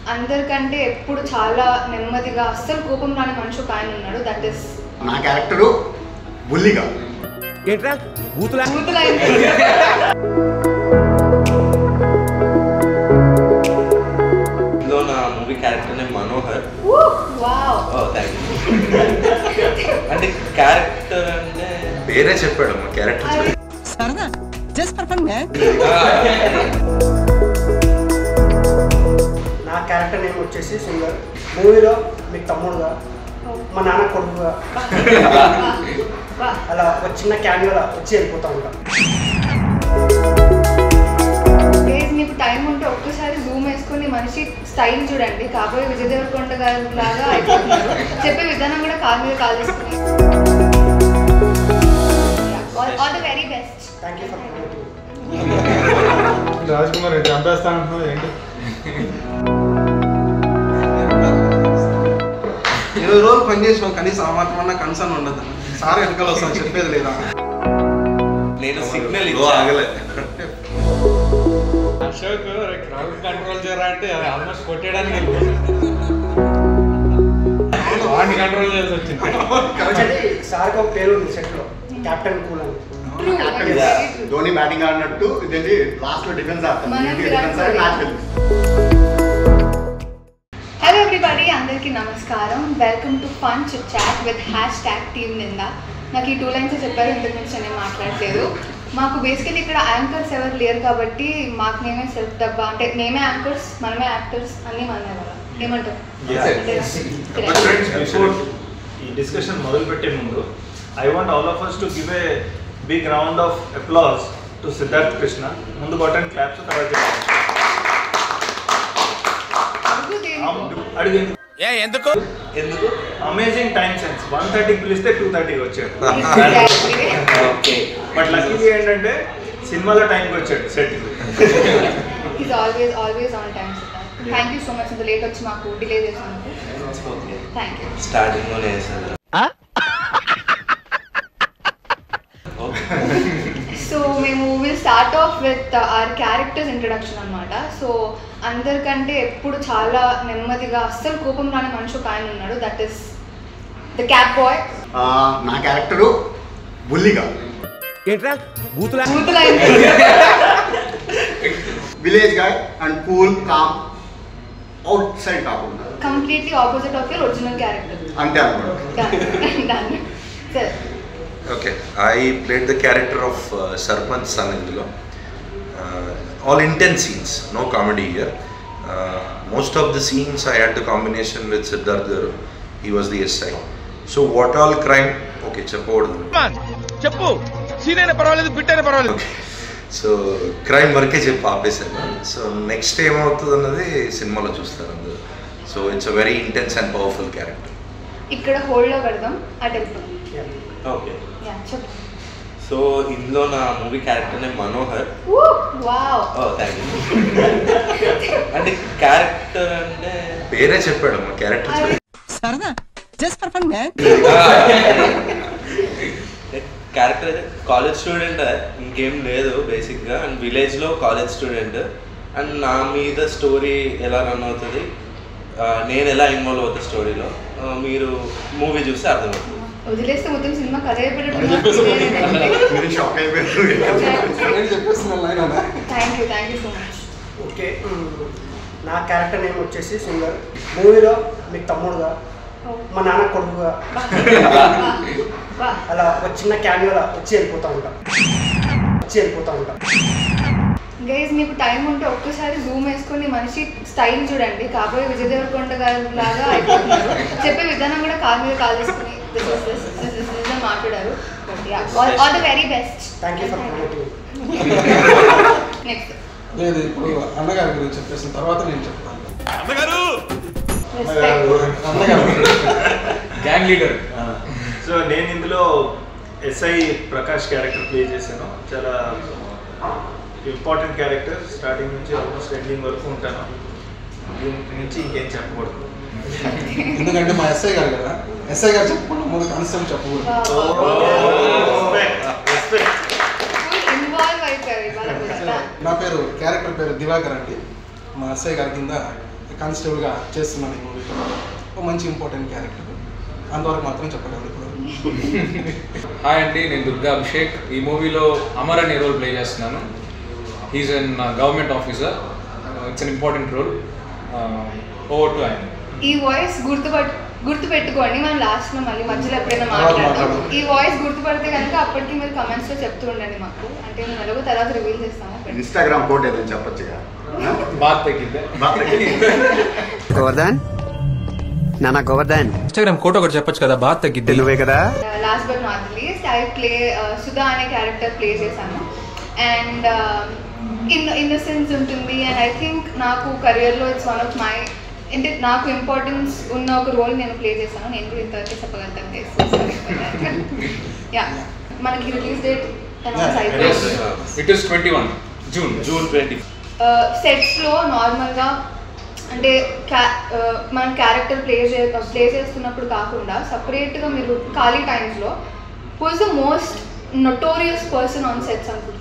అందరికంటే ఎప్పుడు చాలా నెమ్మదిగా అస్సలు కోపం రాని మనిషి ఒక ఆయన ఉన్నాడు దట్ ఇస్ నా క్యారెక్టరు బుల్లిగా ఏంట్రా బూతులా ఇందులో నా movie character name Manohar wow oh thank you అంటే క్యారెక్టర్ అంటే పేరే చెప్పాడు మా క్యారెక్టర్ సరదా జస్ట్ ఫర్ ఫన్ మ్యాన్ నా క్యారెక్టర్ నేమ్ వచ్చేసి సింగర్ మూవీలో మీకు తమ్ముడుగా మా నాన్న కొడుకుగా అలా ఒక చిన్న క్యాన్యూలా వచ్చి వెళ్ళిపోతా ఉంటా గైస్ మీకు టైం ఉంటే ఒక్కసారి జూమ్ వేసుకొని మనిషి స్టైల్ చూడండి కాబోయే విజయ్ దేవరకొండ గారి లాగా అయిపోతున్నారు చెప్పే విధానం కూడా కాలు మీద కాలు వేసుకుని all the very best thank you for Raj Kumar చంపేస్తా అంటున్నావు ఏంటి ఇరవై రోజులు పని చేసినాం కనీసం ఆ మాత్రం కన్సర్న్ ఉండదు సార్ వెనకాల వస్తాను చెప్పేది లేదా నేను సిగ్నల్ ఓ ఆగలే అశోక్ క్రౌడ్ కంట్రోల్ చేయరా అంటే ఆల్మోస్ట్ కొట్టేయడానికి వాడిని కంట్రోల్ చేసి వచ్చింది యాక్చువల్లీ సార్కి ఒక పేరు ఉంది సెట్లో కెప్టెన్ కూల్ అని ధోని బ్యాటింగ్ ఆడినట్టు ఇదేంటి లాస్ట్ లో డిఫెన్స్ ఆడతాను మన డిఫెన్స్ ఆడి మ్యాచ్ గెలుస్తాను హలో ఎవ్రీబడి అందరికీ నమస్కారం welcome to fun chit chat with hashtag team Ninda నాకు ఈ టూ లైన్స్ చెప్పారు ఇంతకు మించి నేను మాట్లాడలేదు మాకు బేసికలీ ఇక్కడ యాంకర్స్ ఎవరు లేరు కాబట్టి మాకు మేమే సెల్ఫ్ డబ్బా అంటే మేమే యాంకర్స్ మనమే యాక్టర్స్ అన్నీ మనమే కదా ఏమంటారు బిఫోర్ ఈ డిస్కషన్ మొదలుపెట్టే ముందు I want all of us to give a big round of applause to Siddharth Krishna ముందు బటన్ క్లాప్స్ తర్వాత అడుగు దేనికి? అడిగి ఏ ఎందుకు ఎందుకు అమేజింగ్ టైం సెన్స్ వన్ థర్టీకి పిలిస్తే టూ థర్టీకి వచ్చాడు Exactly. ఓకే బట్ లక్కీగా ఏంటంటే సినిమాలో టైంకి వచ్చాడు set He's always always on time Siddharth. Thank you so much ఇంత లేట్ వచ్చి మాకు డిలే చేసినందుకు థ్యాంక్ యూ స్టార్టింగ్ లోనే వేసారు సో మేము will start off with our characters introduction అనమాట సో అందరికంటే ఎప్పుడు చాలా నెమ్మదిగా అస్సలు కోపం రాని మనిషి ఒక ఆయన ఉన్నాడు that is the cap boy ఆ, నా క్యారెక్టరు బుల్లిగా ఏంట్రా బూతులా village guy and cool calm outside కాకుండా completely opposite of your original character అంతే అనమాట డన్ సరే okay I played the character of sarpanch son ఇందులో all intense scenes no comedy here most of the scenes I had the combination with Siddharth garu he was the SI so what all crime okay చెప్పకూడదు చెప్పు scene అయినా పర్వాలేదు bit అయినా పర్వాలేదు so crime వరకే చెప్పి ఆపేశాను so next ఏమవుతుంది అన్నది సినిమాలో చూస్తారు అందరూ so it's a very intense and powerful character ఇక్కడ హోల్డ్లో పెడదాం అటు వెళ్ళిపోతాం ఓకే యా చెప్పు సో ఇందులో నా movie character name Manohar wow oh thank you అంటే క్యారెక్టర్ అంటే పేరే చెప్పాడు మా క్యారెక్టర్ సరదా just for fun man character అయితే కాలేజ్ స్టూడెంట్ ఇంకేం లేదు బేసిక్గా అండ్ విలేజ్లో కాలేజ్ స్టూడెంట్ అండ్ నా మీద స్టోరీ ఎలా రన్ అవుతుంది ఆ, నేను ఎలా ఇన్వాల్వ్ అవుతా స్టోరీలో మీరు మూవీ చూస్తే అర్థమవుతుంది వదిలేస్తే మొత్తం సినిమా కథ మీరు షాక్ అయిపోయారు చెప్పేస్తున్నా లైన్ అన్నా thank you thank you so much okay నా క్యారెక్టర్ నేమ్ వచ్చేసి సింగర్ మూవీలో మీకు తమ్ముడుగా మా నాన్న కొడుకుగా అలా ఒక చిన్న క్యాన్యూలా వచ్చి వెళ్ళిపోతా ఉంటా వచ్చి వెళ్ళిపోతా ఉంటా గైజ్ మీకు టైం ఉంటే ఒక్కసారి జూమ్ వేసుకొని మనిషి స్టైల్ చూడండి కాబోయే విజయ్ దేవరకొండ గారి లాగా అయిపోతున్నారు చెప్పే విధానం కూడా కాలు మీద కాలు వేసుకుని this is this, this is this అని మాట్లాడారు all the very best thank you for promoting next లేదు ఇప్పుడు అన్నగారి గురించి చెప్పేసిన తర్వాత నేను చెప్తాను అన్నగారు అన్నగారు గ్యాంగ్ లీడర్ సో నేను ఇందులో ఎస్ఐ ప్రకాష్ క్యారెక్టర్ ప్లే చేశాను చాలా ఇంపార్టెంట్ క్యారెక్టర్ స్టార్టింగ్ నుంచి ఆల్మోస్ట్ ఎండింగ్ వరకు ఉంటాను దీని నుంచి ఇంకేం చెప్పకూడదు ఎందుకంటే మా ఎస్ఐ గారు కదా ఎస్ఐ గారు చెప్పకుండా ముందు కానిస్టేబుల్ చెప్పకూడదు ఇన్వాల్వ్ అయిపోయారు ఇవాళ కూడా నా పేరు క్యారెక్టర్ పేరు దివాకర్ అండి మా ఎస్ఐ గారి కింద కానిస్టేబుల్గా చేస్తున్నాను ఈ మూవీలో ఒక మంచి ఇంపార్టెంట్ క్యారెక్టర్ అంతవరకు మాత్రం చెప్పగలను ఇప్పుడు హాయ్ అండి నేను దుర్గా అభిషేక్ ఈ మూవీలో అమర్ అనే రోల్ ప్లే చేస్తున్నాను he's an government officer it's an important role over to ఆయన ఈ వాయిస్ గుర్తుపట్ గుర్తు పెట్టుకోండి మనం లాస్ట్ లో మళ్ళీ మధ్యలో ఎప్పుడైనా తర్వాత మాట్లాడదాం మాట్లాడదాం. ఈ వాయిస్ గుర్తుపడితే కనుక అప్పటికి మీరు కమెంట్స్ లో చెప్తూ ఉండండి మాకు అంటే మేము ఎలాగో తర్వాత రివీల్ చేస్తాము ఇన్స్టాగ్రామ్ కోడ్ ఏదైనా చెప్పొచ్చుగా బాత్ తగ్గిద్దే గోవర్ధన్ నానా గోవర్ధన్ ఇన్స్టాగ్రామ్ కోట ఒకటి చెప్పొచ్చు కదా బాగా తగ్గిద్ది నువ్వే కదా last but not least I play Sudha అనే క్యారెక్టర్ ప్లే చేశాను అండ్ ఇన్ ఇన్నసెన్స్ ఉంటుంది అండ్ ఐ థింక్ నాకు కెరియర్లో ఇట్స్ వన్ ఆఫ్ మై అంటే నాకు ఇంపార్టెన్స్ ఉన్న ఒక రోల్ నేను ప్లే చేశాను నేను కూడా ఇంతవరకు చెప్పగలుగుతాను యా మనకి రిలీజ్ డేట్ అనౌన్స్ అయిపోయింది it is twenty one June June twenty సెట్స్లో నార్మల్గా అంటే క్యా ఆ, మనం క్యారెక్టర్ ప్లే చే ప్లే చేస్తున్నప్పుడు కాకుండా సపరేట్గా మీరు ఖాళీ టైమ్స్లో who's the most notorious person on sets అనుకుంటున్నారు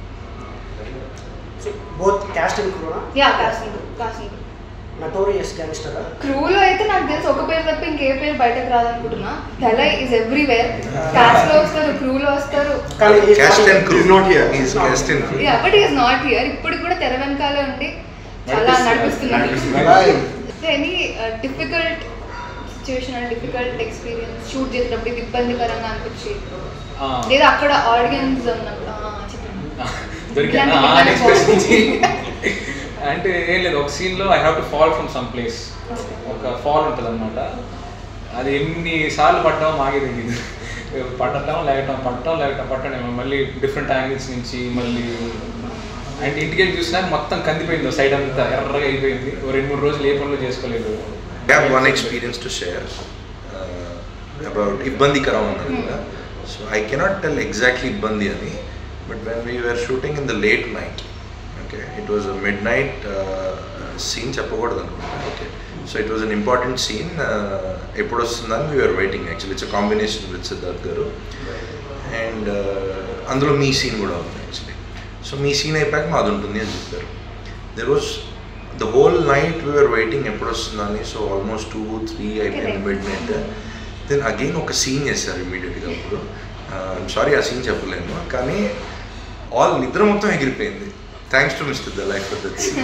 బోత్ క్యాస్ట్ అండ్ క్రూనా yeah casting casting notorious gangster క్రూలో అయితే నాకు తెలిసి ఒక పేరు తప్ప ఇంకే పేరు బయటకు రాదనుకుంటున్నా దలై ఈజ్ ఎవ్రీవేర్ క్యాస్ట్ లో వస్తారు క్రూలో వస్తారు కానీ ఈ- Cast and crew. He's not here. He's cast and crew. Yeah but is not here ఇప్పుడు కూడా తెర వెనకాలే ఉండి చాలా నడిపిస్తున్నారు. నడిపిస్తున్నారు నడిపిస్తున్నారు. Any difficult situation and difficult experience shoot చేసేటప్పుడు ఇది ఇబ్బందికరంగా అనిపించి లేదా అక్కడ ఆడియన్స్ ఉన్నప్పుడు ఆ, చెప్పండి దొరికాను ఇలాంటి ఆ ఏమైనా ఎక్స్ప్రెస్ బాగుంది? నుంచి అంటే ఏం లేదు ఒక సీన్లో I have to fall from some place ఒక ఫాల్ ఉంటుంది అనమాట అది ఎన్ని సార్లు పడ్డామో మాకే తెలియదు పడటం లేకటం పడటం లేకటం పట్టడం మళ్ళీ డిఫరెంట్ యాంగిల్స్ నుంచి మళ్ళీ అండ్ ఇంటికి వెళ్ళి చూసినాక మొత్తం కందిపోయింది సైడ్ అంతా ఎర్రగా అయిపోయింది ఓ రెండు మూడు రోజులు ఏ పనులు చేసుకోలేదు I have one experience to share uh, about Ibbandi Karam అన్నారు కదా so I cannot tell exactly ఇబ్బంది అని but when we were shooting in the late night okay it was midnight scene చెప్పకూడదు అనుకుంటా okay so it was an important scene ఎప్పుడు వస్తుందని we're waiting actually it's combination with Siddharth garu and అందులో మీ scene కూడా ఉంది actually so మీ scene అయిపోయాక మాది ఉంటుంది అని చెప్పారు there was the whole night we're waiting ఎప్పుడు వస్తుందని సో ఆల్మోస్ట్ టూ త్రీ అయిపోయింది మిడ్ నైట్ దెన్ అగైన్ ఒక సీన్ చేశారు ఇమీడియట్గా అప్పుడు సారీ ఆ సీన్ చెప్పలేను కానీ ఆల్ నిద్ర మొత్తం ఎగిరిపోయింది thanks to mister the life for that scene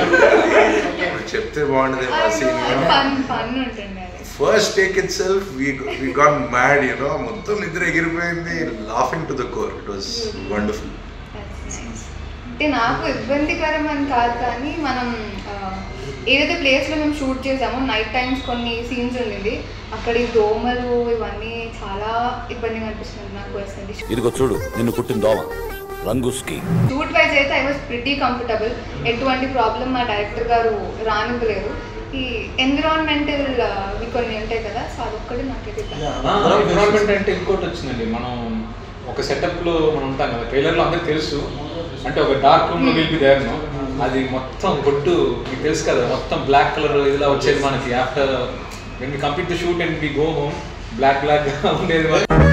చెప్తే బాగుండదు ఆ సీన్ ఫన్ ఫన్ ఉంటుంది అది first take itself we we got mad you know మొత్తం నిద్ర ఎగిరిపోయింది laughing to the core it was wonderful That's nice. అంటే నాకు ఇబ్బందికరం అని కాదు కానీ మనం ఆ, ఏదైతే ప్లేస్లో మేము షూట్ చేసామో నైట్ టైమ్స్ కొన్ని సీన్స్ ఉండింది అక్కడ ఈ దోమలు ఇవన్నీ చాలా ఇబ్బందిగా అనిపిస్తుంది నాకు పర్సనలీ ఇదిగో చూడు నిన్ను కుట్టిన దోమ రంగుస్కి షూట్ వైజ్ అయితే ఐ వాజ్ ప్రిటీ కంఫర్టబుల్ ఎటువంటి ప్రాబ్లం మా డైరెక్టర్ గారు రానివ్వలేదు ఈ ఎన్విరాన్మెంటల్ ఇవి కొన్ని ఉంటాయి కదా సో అదొక్కటి నాకైతే ఇబ్బంది. ఎన్విరాన్మెంట్ అంటే ఇంకోటి వచ్చిందండి మనం ఒక సెటప్ లో మనం ఉంటాం కదా ట్రైలర్ లో అందరికి తెలుసు అంటే ఒక డార్క్ రూమ్ లో వెళ్ళి దేర్ అది మొత్తం కొట్టు మీకు తెలుసు కదా మొత్తం బ్లాక్ కలర్ ఇలా వచ్చేది మనకి after when we complete the shoot and we go home black black గా ఉండేది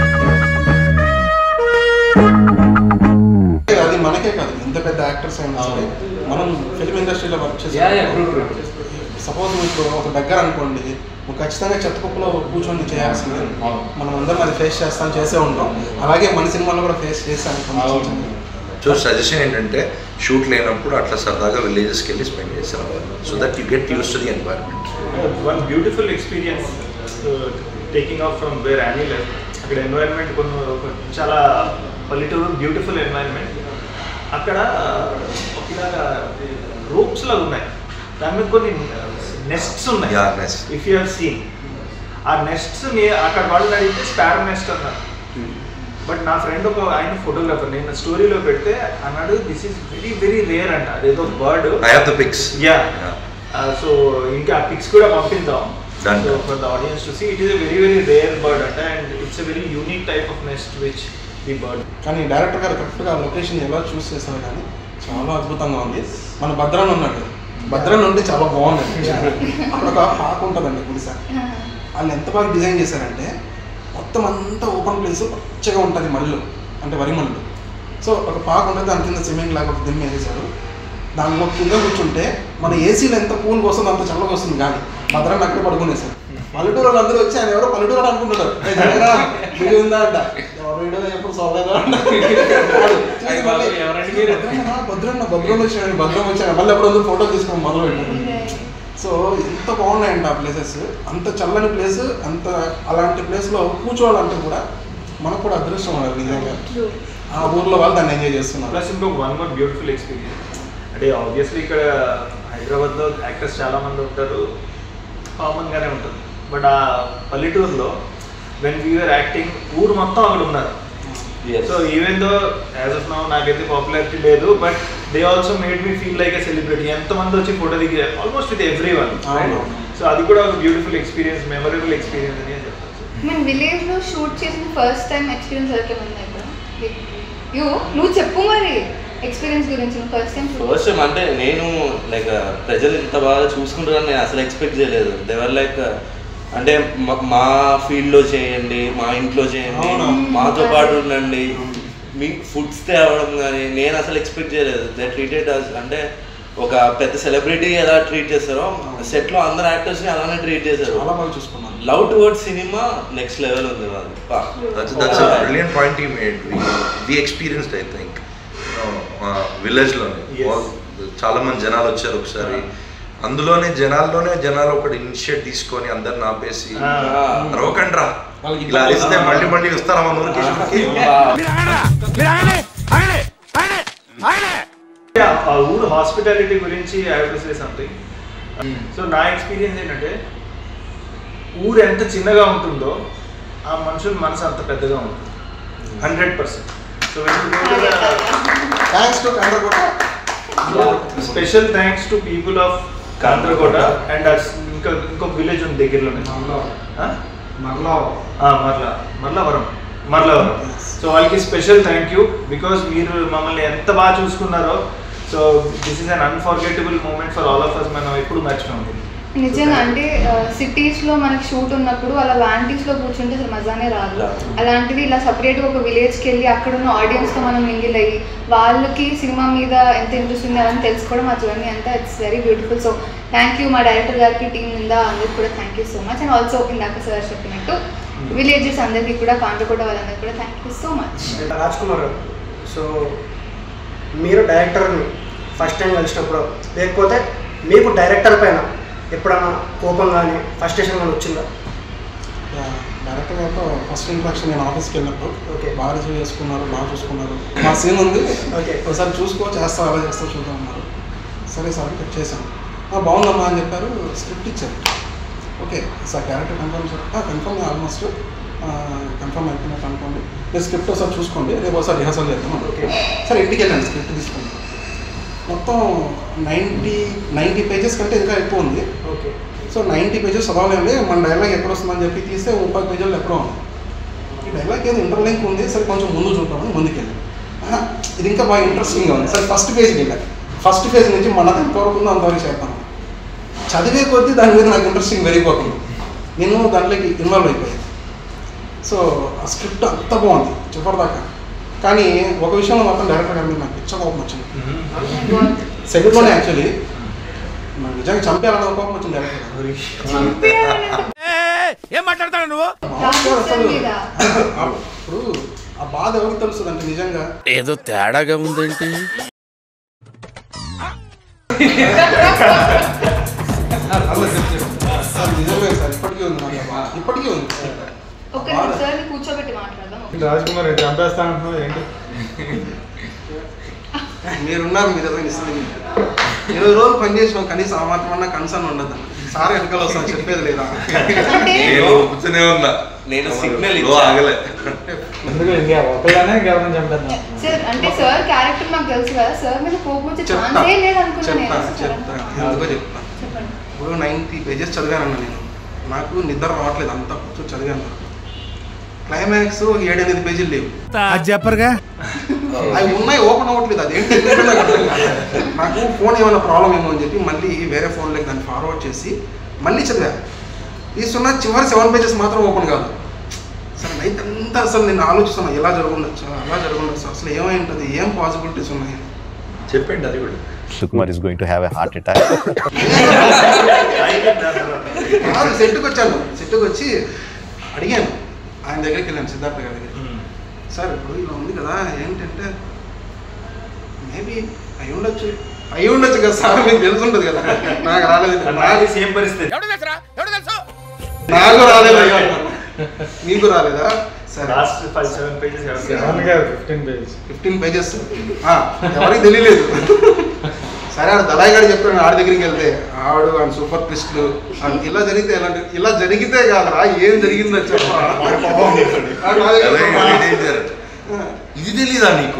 అది మనకే కాదు ఎంత పెద్ద యాక్టర్స్ అయినా సరే మనం ఫిల్మ్ ఇండస్ట్రీలో work Yeah, yeah, true, true, చేసి సపోజ్ ఇప్పుడు ఒక దగ్గర అనుకోండి నువ్వు ఖచ్చితంగా చెత్త కుప్పలో కూర్చొని చేయాల్సిందే మనం అందరం అది ఫేస్ చేస్తాం చేసే ఉంటాం అలాగే మన సినిమాలో కూడా ఫేస్ చేసాం సో సజెషన్ ఏంటంటే షూట్ లేనప్పుడు అట్లా సరదాగా విలేజెస్కి వెళ్ళి స్పెండ్ చేసారు so that you get used to the environment one beautiful experience taking off from where any left అక్కడ ఎన్వైరన్మెంట్ కొన్ని ఒక చాలా పల్లెటూరు బ్యూటిఫుల్ ఎన్వైరన్మెంట్ అక్కడ ఒకలాగా రూప్స్ లాగా ఉన్నాయి దాని మీద కొన్ని నెస్ట్స్ ఉన్నాయి Yeah, nests. If you seen ఆ నెస్ట్స్ అక్కడ వాళ్ళని అడిగితే స్పార్ నెస్ట్ అన్నారు బట్ నా ఫ్రెండ్ ఒక ఆయన ఫోటోగ్రాఫర్ నేను స్టోరీలో పెడితే అన్నాడు this is very very rare అంట అదేదో bird I have the pics yeah so ఇంకా ఆ పిక్స్ కూడా పంపిద్దాం Done. So for the audience to see it is a very very rare bird అంట and it's a very unique type of nest which the bird కానీ director గారు కరెక్ట్గా location ఎలా చూస్ చేశారు కానీ చాలా అద్భుతంగా ఉంది మన భద్రాన్ ఉన్నాడు భద్రాన్ ఉంటే చాలా బాగుంది అక్కడ ఒక పాక ఉంటుందండి గుడిసె వాళ్ళు ఎంత బాగా డిజైన్ చేశారంటే మొత్తం అంతా ఓపెన్ ప్లేస్ పచ్చగా ఉంటుంది మళ్ళు అంటే వరి మళ్ళు సో ఒక పాక ఉంటుంది దాని కింద సిమెంట్ లాగా ఒక దిమ్మ వేసేసారు దానిలో కింద కూర్చుంటే మన ఏసీలో ఎంత కూల్గా వస్తుందో అంత చల్లగా వస్తుంది కానీ భద్రాన్ని అక్కడ పడుకునేసారు పల్లెటూరు వాళ్ళు అందరూ వచ్చి ఆయన ఎవరో పల్లెటూరు వాడు అనుకుంటున్నారు "ఏ, జగరా, వీడియో ఉందా అంట ఎవరు వీడియో ఎప్పుడు సోలేదా అంట వాడు చూసి మళ్ళీ, భద్రన్న భద్రన్న భద్రం వచ్చాడు భద్రం వచ్చాడు మళ్ళీ ఎప్పుడు అందరూ ఫోటో తీసుకొని మొదలు పెట్టారు సో ఎంత బాగున్నాయండి ఆ ప్లేసెస్ అంత చల్లని ప్లేస్ అంత అలాంటి ప్లేస్లో కూర్చోవాలంటే కూడా మనకు కూడా అదృష్టం ఉండాలి నిజంగా ఆ ఊర్లో వాళ్ళు దాన్ని ఎంజాయ్ చేస్తున్నారు ప్లస్ ఇంకొక వన్ మోర్ బ్యూటిఫుల్ ఎక్స్పీరియన్స్ అంటే ఆబ్వియస్లీ ఇక్కడ హైదరాబాద్లో యాక్టర్స్ చాలా మంది ఉంటారు కామన్గానే ఉంటుంది బట్ ఆ పల్లెటూరులో వెన్ వీఆర్ యాక్టింగ్ ఊరు మొత్తం అక్కడ ఉన్నారు so even though as of now నాకైతే పాపులారిటీ లేదు but they also made me feel like a celebrity ఎంతమంది వచ్చి ఫోటో దిగి ఆల్మోస్ట్ విత్ ఎవ్రీ వన్ అవును. సో అది కూడా ఒక బ్యూటిఫుల్ ఎక్స్పీరియన్స్ మెమరబుల్ ఎక్స్పీరియన్స్ అని చెప్పచ్చు మేము విలేజ్ లో షూట్ చేసిన ఫస్ట్ టైం ఎక్స్పీరియన్స్ ఎవరికి ఉందా ఇప్పుడు యూ నువ్వు చెప్పు మరి ఎక్స్పీరియన్స్ గురించి నువ్వు ఫస్ట్ టైం ఫస్ట్ టైం అంటే నేను లైక్ ప్రజలు ఇంత బాగా చూసుకుంటారని నేను అసలు ఎక్స్పెక్ట్ చేయలేదు దేవర్ లైక్ అంటే మా- మా ఫీల్డ్లో చేయండి మా ఇంట్లో చేయండి అవును. మాతో పాటు ఉండండి మీకు ఫుడ్స్ తేవడం కానీ నేను అసలు ఎక్స్పెక్ట్ చేయలేదు దే ట్రీటెడ్ అంటే ఒక పెద్ద సెలబ్రిటీ ఎలా ట్రీట్ చేస్తారో సెట్లో అందరు యాక్టర్స్ని అలానే ట్రీట్ చేశారు చాలా బాగా చూసుకున్నాను love towards cinema next level ఉంది వాళ్ళది పా. That's, that's a brilliant point you made. We, we experienced, I think, విలేజ్లోనే Yes. చాలా మంది జనాలు వచ్చారు ఒకసారి అందులోనే జనాల్లోనే జనాలు ఒకటి ఇనిషియేట్ తీసుకొని అందరిని ఆపేసి రవ్వకండి రా వాళ్ళకి ఇలా అరిస్తే మళ్ళీ మళ్ళీ వస్తారా మన ఊరికి షూట్కి? ఆ- ఆ ఊరు హాస్పిటాలిటీ గురించి I to say something so నా ఎక్స్పీరియన్స్ ఏంటంటే ఊరు ఎంత చిన్నగా ఉంటుందో ఆ మనుషుల మనసు అంత పెద్దగా ఉంటుంది hundred percent so thanks to Kandrakota special thanks to people of Kandrakota and ఇంకా ఇంకొక విలేజ్ ఉంది దగ్గరలోనే ఆ? మరలా ఆ, మర్లా మర్లావరం మర్లావరం సో వాళ్ళకి స్పెషల్ థ్యాంక్ యూ బికాస్ మీరు మమ్మల్ని ఎంత బాగా చూసుకున్నారో so this is an unforgettable moment for all of us మనం ఎప్పుడు మర్చిపోండి నిజంగా అంటే సిటీస్ లో మనకి షూట్ ఉన్నప్పుడు అలా వ్యాంటీస్ లో కూర్చుంటే అసలు మజానే రాదు అలాంటిది ఇలా సపరేట్ గా ఒక విలేజ్ కి వెళ్ళి అక్కడ ఉన్న ఆడియన్స్ తో మనం మింగిల్ అయ్యి వాళ్ళకి సినిమా మీద ఎంత ఇంట్రెస్ట్ ఉంది అని తెలుసుకోవడం ఆ జర్నీ అంతా it's very beautiful so thank you మా డైరెక్టర్ గారికి టీం నిందా అందరికి కూడా thank you so much and also ఇందాక సార్ చెప్పినట్టు విలేజెస్ అందరికీ కూడా కాంట్రకోట వాళ్ళందరికీ కూడా thank you so much Raj Kumar గారు సో మీరు డైరెక్టర్ని ఫస్ట్ టైం కలిసినప్పుడు లేకపోతే మీకు డైరెక్టర్ పైన ఎప్పుడైనా కోపం కానీ ఫస్ట్రేషన్ కానీ వచ్చిందా డైరెక్టర్ గారితో ఫస్ట్ ఇంట్రక్షన్ నేను ఆఫీస్కి వెళ్ళినప్పుడు ఓకే బాగా రిసీవ్ చేసుకున్నారు బాగా చూసుకున్నారు మా సీన్ ఉంది ఓకే ఒకసారి చూసుకో చేస్తా అలా చేస్తా చూద్దాం అన్నారు సరే సార్ కట్ చేశాను "ఆ, బాగుందమ్మా అని చెప్పారు స్క్రిప్ట్ ఇచ్చారు okay sir character confirm sir confirm almost confirm అయిపోయినట్టు అనుకోండి మీరు స్క్రిప్ట్ ఒకసారి చూసుకోండి రేపు ఒకసారి రిహర్సల్ చేద్దాం ఓకే సరే ఇంటికి వెళ్ళండి స్క్రిప్ట్ తీసుకోండి మొత్తం నైంటీ నైంటీ పేజెస్ కంటే ఇంకా ఎక్కువ ఉంది ఓకే సో నైంటీ పేజెస్ చదవలేండి మన డైలాగ్ ఎక్కడ వస్తుందని చెప్పి తీస్తే ముప్పై పేజీలు ఎక్కడో ఉంది ఈ డైలాగ్ ఏదో ఇంటర్లింక్ ఉంది సరే కొంచెం ముందు చూద్దామని ముందుకెళ్ళి ఆహా, ఇది ఇంకా బాగా ఇంట్రెస్టింగ్గా ఉంది సరే ఫస్ట్ పేజ్కి వెళ్ళాలి ఫస్ట్ పేజ్ నుంచి మన ఎంతవరకు ఉందో అంతవరకు చేద్దాం చదివే కొద్దీ దాని మీద నాకు ఇంట్రెస్టింగ్ పెరిగిపోతుంది నేను దాంట్లోకి ఇన్వాల్వ్ అయిపోయాను సో ఆ స్క్రిప్ట్ అంత బాగుంది చివరిదాకా కానీ ఒక విషయంలో మాత్రం డైరెక్టర్ గారి మీద నాకు పిచ్చ కోపం వచ్చింది సెకండ్లోనే యాక్చువల్లీ నాకు నిజంగా చంపేయాలన్న కోపం వచ్చింది డైరెక్టర్ గారు ఏం మాట్లాడతాడు నువ్వు మామూలుగా అసలు మీద. ఇప్పుడు ఆ బాధ ఎవరికి తెలుస్తుంది అంటే నిజంగా ఏదో తేడాగా ఉందేంటి అలా చెప్తే సార్ నిజమే సార్ ఇప్పటికీ ఉంది నాకు ఆ బాధ. ఇప్పటికీ ఉంది ఒక్క నిమిషం సార్ని కూర్చోబెట్టి మాట్లాడదాం రాజ్ కుమార్ చంపేస్తా అంటున్నావు ఏంటి మీరున్నారు మీరు ఏదో ఇస్తుంది ఇరవై రోజులు పని చేసినాం కనీసం ఆ మాత్రం అన్న కన్సర్న్ ఉండదు సార్ వెనకాల వస్తాను చెప్పేది లేదా అంటే నేను కూర్చునే ఉన్నా నేను సిగ్నల్ లో ఆగలే ఎందుకు ఇంకా ఒకళ్ళనే గవర్నమెంట్ చంపేద్దాం సార్ అంటే సార్ క్యారెక్టర్ నాకు తెలుసు కదా సార్ మీద కోపం వచ్చే చెప్తా ఛాన్సే లేదు అనుకున్నాను చెప్తా నేను చెప్తా ఎందుకో చెప్తా చెప్పండి ఇప్పుడు నైంటీ పేజెస్ చదివానన్న నేను నాకు నిద్ర రావట్లేదు అంతా కూర్చొని చదివాను క్లైమాక్స్ ఒక ఏడెనిమిది పేజీలు లేవు అది చెప్పరుగా అవి ఉన్నాయి ఓపెన్ అవ్వట్లేదు అదేంటి ఎందుకంటే నాకు అర్థం కాదు. నాకు ఫోన్ ఏమైనా ప్రాబ్లం ఏమో అని చెప్పి మళ్ళీ వేరే ఫోన్లోకి దాన్ని ఫార్వర్డ్ చేసి మళ్ళీ చదివా తీసుకున్న చివరి సెవెన్ పేజెస్ మాత్రం ఓపెన్ కాదు సరే నైట్ అంతా అసలు నేను ఆలోచిస్తున్నా ఎలా జరుగుండొచ్చు అలా జరుగుండొచ్చు అసలు ఏమై ఉంటుంది ఏం పాసిబిలిటీస్ ఉన్నాయి చెప్పండి అది కూడా Sukumar is going to have a heart attack కాదు సెట్కి వచ్చాను సెట్కి వచ్చి అడిగాను ఆయన దగ్గరికి వెళ్ళాను సిద్ధార్థ గారి దగ్గరికి సార్ ఇప్పుడు ఇలా ఉంది కదా ఏంటంటే మేబీ అయి ఉండొచ్చు అయి ఉండొచ్చు కదా సార్ మీకు తెలిసి ఉంటుంది కదా నాకు రాలేదు నాకు సేమ్ పరిస్థితి నాకు రాలేదు అయ్యో. మీకు రాలేదా సరే last five seven pages fifteen pages fifteen pages ఎవరికి తెలియలేదు సరే ఆడు దళాయి గారు చెప్పాడు ఆడి దగ్గరికి వెళ్తే ఆడు ఆయన సూపర్ ట్విస్ట్లు ఆడికి ఇలా జరిగితే ఎలాంటి ఇలా జరిగితే కాదురా ఏం జరిగిందో చెప్పరా ఆడు నా దగ్గర చెప్పాడు. ఇది తెలీదా నీకు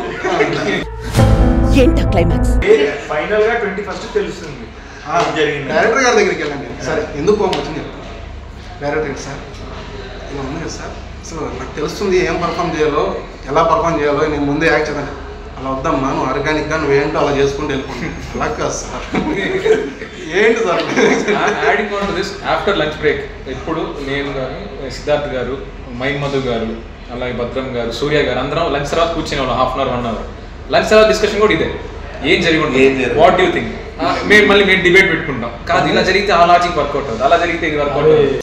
ఏంటా క్లైమాక్స్ ఫైనల్ గా ట్వంటీ ఫస్ట్ తెలుస్తుంది ఆ, జరిగింది డైరెక్టర్ గారి దగ్గరికి వెళ్ళండి సరే ఎందుకు కోపం వచ్చింది చెప్తాను డైరెక్టర్ గారు సార్ ఇలా ఉంది కదా సార్ అసలు నాకు తెలుస్తుంది ఏం పర్ఫామ్ చేయాలో ఎలా పర్ఫామ్ చేయాలో నేను ముందే యాక్ట్ చేయాలి అలా వద్దమ్మా నువ్వు ఆర్గానిక్గా నువ్వేంటో అలా చేసుకుంటూ వెళ్ళిపోండి అలా కాదు సార్ ఏంటి sir adding on to this after lunch break ఎప్పుడు నేను కానీ సిద్ధార్థ్ గారు మైన్ మధు గారు అలాగే భద్రం గారు సూర్య గారు అందరం లంచ్ తర్వాత కూర్చునే వాళ్ళం half an hour one hour lunch తర్వాత డిస్కషన్ కూడా ఇదే ఏం జరిగి ఏం ఉంటుంది జరిగింది? వాట్ యూ థింక్ మేము మళ్ళీ మేము డిబేట్ పెట్టుకుంటాం కాదు ఇలా జరిగితే ఆ లాజిక్ వర్కౌట్ అవుతుంది అలా జరిగితే ఇది వర్కౌట్ అవుతుంది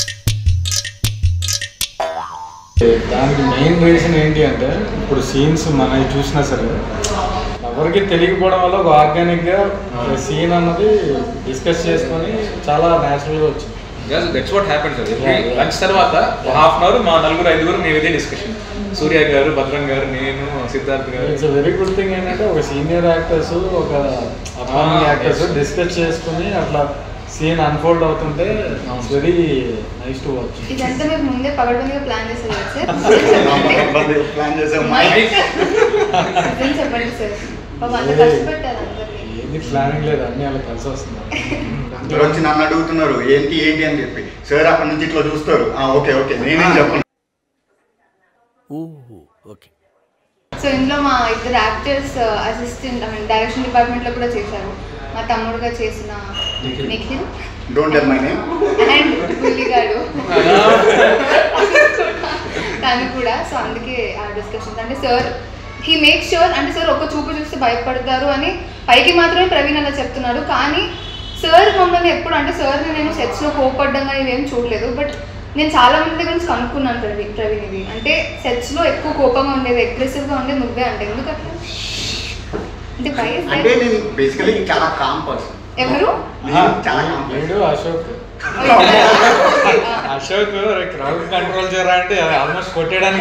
దానికి మెయిన్ రీజన్ ఏంటి అంటే ఇప్పుడు సీన్స్ మనవి చూసినా సరే ఎవరికి తెలియకపోవడం వల్ల ఒక ఆర్గానిక్గా సీన్ అన్నది డిస్కస్ చేసుకొని చాలా న్యాచురల్గా వచ్చింది that's what happen sir Yeah, yeah. Lunch తర్వాత హాఫ్ అన్ అవర్ మా నలుగురు ఐదుగురు మేము ఇదే డిస్కషన్ సూర్య గారు భద్రం గారు నేను సిద్ధార్థ్ గారు ఇట్స్ వెరీ గుడ్ థింగ్ ఏంటంటే ఒక సీనియర్ యాక్టర్స్ ఒక upcoming Ah, actors yes. Discuss చేసుకుని అట్లా సీన్ అన్ఫోల్డ్ అవుతుంటే it's very nice to watch ఇదంతా మీరు ముందే పగడబందిగా ప్లాన్ చేశారు కదా సార్ ప్లాన్ చేసాం నిజం చెప్పండి సార్ పాపం అంత కష్టపెట్టారు అందరినీ ఏది ప్లానింగ్ లేదు అన్ని అలా కలిసి వస్తుంది అందరూ వచ్చి నన్ను అడుగుతున్నారు ఏంటి ఏంటి అని చెప్పి సార్ అక్కడ నుంచి ఇట్లా చూస్తారు ఆ, ఓకే ఓకే నేనేం చెప్పను ఓకే సో ఇందులో మా ఇద్దరు actors assistant I mean direction డిపార్ట్మెంట్లో కూడా చేశారు మా తమ్ముడుగా చేసిన Nikhil. Nikhil don't tell my name and పుల్లిగాడు తను కూడా సో అందుకే ఆ డిస్కషన్స్ అంటే సార్ హీ మేక్ షూర్ అంటే సార్ ఒక్క చూపు చూస్తే భయపడతారు అని పైకి మాత్రమే ప్రవీణ్ అలా చెప్తున్నాడు కానీ సార్ మమ్మల్ని ఎప్పుడు అంటే సార్ని నేను సెట్స్లో కోపడ్డం కానీ ఇవేం చూడలేదు బట్ నేను చాలా మంది దగ్గర నుంచి కనుక్కున్నాను ప్రవీణ్ ప్రవీణ్ ఇది అంటే సెట్స్లో ఎక్కువ కోపంగా ఉండేది అగ్రెసివ్గా ఉండేది నువ్వే అంటే ఎందుకు అట్లా అంటే భయం అంటే నేను బేసికలీ చాలా కామ్ పర్సన్ ఎవరు చాలా కామ్ వీడు అశోక్ అశోక్ క్రౌడ్ కంట్రోల్ చేయరా అంటే ఆల్మోస్ట్ కొట్టేయడానికి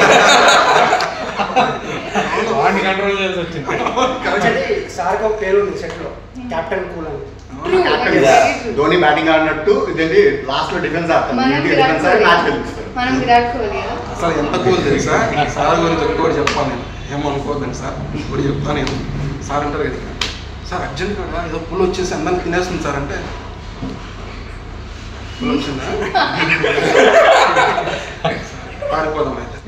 వాడిని కంట్రోల్ చేసి వచ్చింది సార్కి ఒక పేరు ఉంది సెట్లో కెప్టెన్ కూల్ అని ధోని బ్యాటింగ్ ఆడినట్టు ఇదేంటి లాస్ట్ లో డిఫెన్స్ ఆడతాను మనం ఇంటికి విరాట్ డిఫెన్స్ ఆడి కోహ్లీ మ్యాచ్ గెలుస్తారు మనం విరాట్ కోహ్లీ కదా అసలు ఎంత కూల్ తెలుసా సార్ గురించి ఇంకోటి చెప్పాను నేను ఏమనుకోవద్దండి సార్ ఇప్పుడు చెప్తాను నేను సార్ అంటారు కదా ఇక్కడ, సార్ అర్జెంట్ కదా ఏదో పుల్ వచ్చేసి అందరిని తినేస్తుంది సార్ అంటే పుల్ వచ్చిందా పారిపోదాం అయితే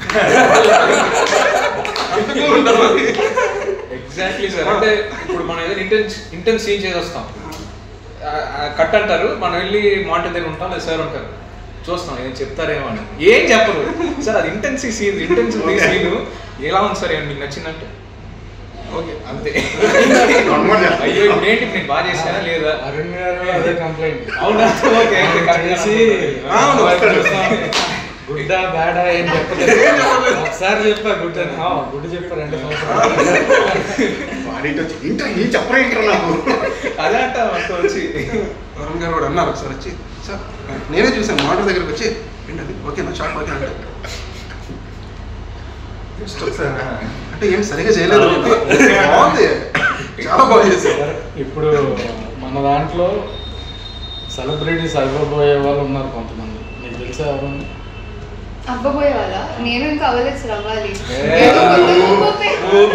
అంత cool ఉంటారు అది. ఎగ్జాక్ట్లీ సార్ అంటే ఇప్పుడు మనం ఏదైనా ఇంటెన్స్ ఇంటెన్స్ సీన్ చేసి వస్తాం కట్ అంటారు మనం వెళ్ళి మాంట దగ్గర ఉంటాం లేదా సార్ ఉంటారు చూస్తాం ఏం చెప్తారేమో అని ఏం చెప్పరు సార్ అది ఇంటెన్సివ్ సీన్ ఇంటెన్సివ్ సీన్ ఎలా ఉంది సార్ ఏమన్నా మీకు నచ్చిందంటే ఓకే అంతే అయ్యో ఇప్పుడు ఏంటి నేను బాగా చేశానా లేదా అరుణ్ గారు అదే కంప్లైంట్ అవునా ఓకే చేసి అవును, వస్తాడు. గుడ్డా బ్యాడా ఏం చెప్పలేదు ఒకసారి చెప్పా గుడ్ అని ఆ, గుడ్ చెప్పా రెండు సంవత్సరాలు వాడితో వచ్చి ఇంటర్ ఏం చెప్పరా ఇంటర్ నాకు అదే అంట వచ్చి వరుణ్ గారు కూడా అన్నారు ఒకసారి వచ్చి సార్ నేనే చూసాను మోటార్ దగ్గరకు వచ్చి ఏంటది ఓకేనా షాక్ ఓకే అంటే Just ఒకసారి, అంటే ఏంటి సరిగా చేయలేదు అని చెప్పి, బాగుంది చాలా బాగా చేశారు ఇప్పుడు మన దాంట్లో సెలబ్రిటీస్ అవ్వబోయే వాళ్ళు ఉన్నారు కొంతమంది నీకు తెలిసే ఎవరు అవ్వబోయే వాళ్ళ నేను ఇంకా అవ్వలేదు సార్ అవ్వాలి ఏ, ఏదో కొత్త ఊపే.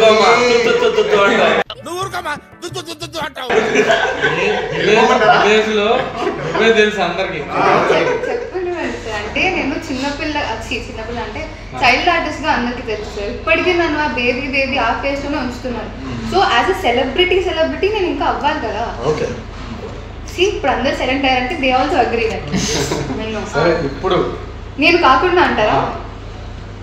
నువ్వు ఊరుకోమా దుద్దు దుద్దు దుద్దు అంటావు విలేజ్ లో నువ్వే తెలుసు అందరికి చెప్పండి మరి సార్ అంటే నేను చిన్నపిల్ల ఛీ, చిన్నపిల్ల అంటే చైల్డ్ ఆర్టిస్ట్ గా అందరికి తెలుసు సార్ ఇప్పటికీ నన్ను ఆ బేబీ బేబీ ఆ ఫేస్ లోనే ఉంచుతున్నారు so as a celebrity celebrity నేను ఇంకా అవ్వాలి కదా ఓకే See, ఇప్పుడు అందరు సెలెక్ట్ అయ్యారంటే దే ఆల్సో అగ్రీ నేను సరే ఇప్పుడు నేను కాకుండా అంటారా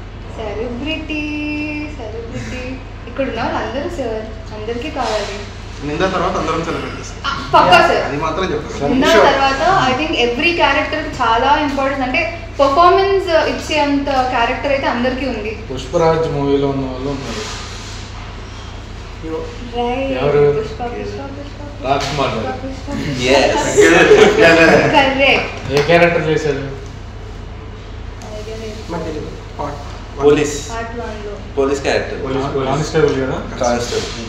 సెలబ్రిటీ సెలబ్రిటీ ఇక్కడ ఉన్న వాళ్ళు అందరూ సార్ అందరికీ కావాలి నిందా తర్వాత అందరం సెలబ్రేట్ చేస్తాం పక్కా సార్ అది మాత్రం చెప్తాను ఉన్న తర్వాత ఐ థింక్ ఎవ్రీ క్యారెక్టర్ చాలా ఇంపార్టెంట్ అంటే పర్ఫార్మెన్స్ ఇచ్చేంత క్యారెక్టర్ అయితే అందరికీ ఉంది పుష్పరాజ్ మూవీలో ఉన్న వాళ్ళు ఉన్నారు Right. ఎవరు? పుష్ప, పుష్ప, పుష్ప, రాజ్ కుమార్ గారు. పుష్ప, పుష్ప. Yes. Correct. ఏ క్యారెక్టర్ చేశారు పోలీస్ Part one లో. పోలీస్ క్యారెక్టర్ కానిస్టేబుల్ కదా కానిస్టేబుల్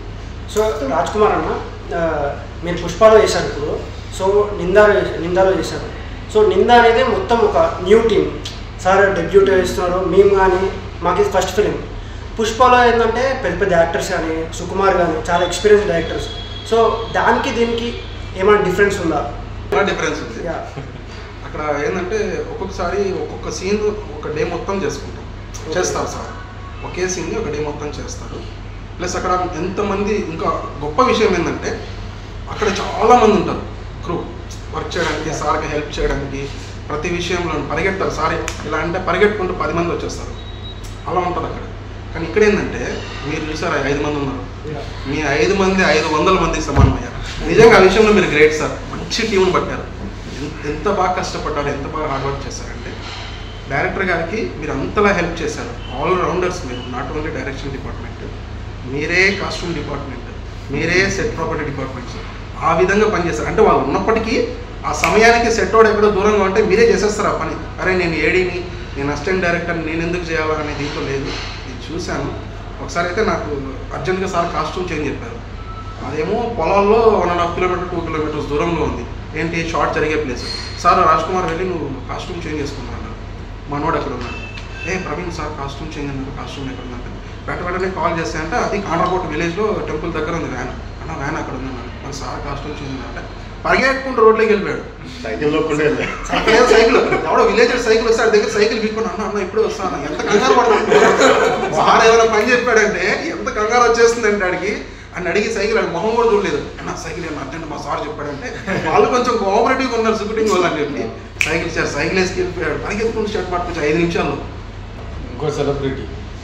సో రాజ్ కుమార్ అన్న ఆ, మీరు పుష్పలో చేశారు ఇప్పుడు సో నిందాలో నిందాలో చేశారు సో నింద అనేది మొత్తం ఒక న్యూ టీమ్ సార్ డెబ్యూట్ చేస్తున్నారు మేము కానీ మాకు ఇది ఫస్ట్ ఫిలిం పుష్పలో ఏంటంటే పెద్ద పెద్ద యాక్టర్స్ కానీ సుకుమార్ కానీ చాలా ఎక్స్పీరియన్స్ డైరెక్టర్స్ సో దానికి దీనికి ఏమైనా డిఫరెన్స్ ఉందా చాలా డిఫరెన్స్ ఉంది యా అక్కడ ఏంటంటే ఒక్కొక్కసారి ఒక్కొక్క సీన్ ఒక డే మొత్తం చేసుకుంటాం చేస్తారు సార్ ఒకే సీన్ని ఒక డే మొత్తం చేస్తారు ప్లస్ అక్కడ ఎంతమంది ఇంకా గొప్ప విషయం ఏంటంటే అక్కడ చాలా మంది ఉంటారు క్రూ వర్క్ చేయడానికి సార్కి హెల్ప్ చేయడానికి ప్రతి విషయంలో పరిగెడతారు సార్ ఇలా అంటే పరిగెట్టుకుంటూ పది మంది వచ్చేస్తారు అలా ఉంటుంది అక్కడ కానీ ఇక్కడ ఏంటంటే మీరు చూసారా ఐదు మంది ఉన్నారు మీ ఐదు మంది ఐదు వందల మంది సమానం అయ్యారు నిజంగా ఆ విషయంలో మీరు గ్రేట్ సార్ మంచి టీంని పట్టారు ఎంత- ఎంత బాగా కష్టపడ్డారు ఎంత బాగా హార్డ్ వర్క్ చేశారంటే డైరెక్టర్ గారికి మీరు అంతలా హెల్ప్ చేశారు ఆల్ రౌండర్స్ మీరు నాట్ ఓన్లీ డైరెక్షన్ డిపార్ట్మెంట్ మీరే కాస్ట్యూమ్ డిపార్ట్మెంట్ మీరే సెట్ ప్రాపర్టీ డిపార్ట్మెంట్స్ ఆ విధంగా పనిచేస్తారు అంటే వాళ్ళు ఉన్నప్పటికీ ఆ సమయానికి సెట్ అవుట్ ఎక్కడో దూరంగా ఉంటే మీరే చేసేస్తారు ఆ పని అరే నేను ఏడీని నేను అసిస్టెంట్ డైరెక్టర్ నేను ఎందుకు చేయాలా అనే దీంట్లో లేదు నేను చూశాను ఒకసారి అయితే నాకు అర్జెంట్గా సార్ కాస్ట్యూమ్ చేంజ్ చెప్పారు అదేమో పొలాల్లో one and half kilometre two kilometres దూరంలో ఉంది ఏంటి షార్ట్ జరిగే ప్లేస్ సార్ రాజ్ కుమార్ వెళ్ళి నువ్వు కాస్ట్యూమ్ చేంజ్ చేసుకున్నాను అన్నారు మనోడు అక్కడ ఉన్నాడు ఏ ప్రవీణ్ సార్ కాస్ట్యూమ్ చేంజ్ అన్నారు కాస్ట్యూమ్ ఎక్కడ ఉందంటే వెంట వెంటనే కాల్ చేస్తే అంటే అది కాండ్రాకోట్ విలేజ్లో టెంపుల్ దగ్గర ఉంది వ్యాన్ అన్న వ్యాన్ అక్కడ ఉంది అన్నాడు మరి సార్ కాస్ట్యూమ్ చేంజ్ అంటే పరిగెట్టుకుంటూ రోడ్లోకి వెళ్ళిపోయాడు సైకిల్లో కూడా అక్కడ ఏదో సైకిల్ ఎవడో విలేజర్ సైకిల్ వస్తే ఆడి దగ్గర సైకిల్ పీక్కొని అన్న అన్న ఇప్పుడే వస్తాను ఎంత కంగారు పడుతున్నాడు సార్ ఏదైనా పని చెప్పాడంటే ఎంత కంగారు వచ్చేస్తుందంటే ఆడికి అని అడిగి సైకిల్ ఆడి మొహం కూడా చూడలేదు అన్న సైకిల్ ఏమన్నా అర్జెంట్ మా సార్ చెప్పాడంటే వాళ్ళు కొంచెం కోఆపరేటివ్ ఉన్నారు షూటింగ్ వాళ్ళు అని చెప్పి సైకిల్ సార్ సైకిల్ వేసుకు వెళ్ళిపోయాడు పరిగెత్తుకుంటూ షర్ట్ పట్టుకొచ్చి ఐదు నిమిషాల్లో ఇంకో సెలబ్రిటీ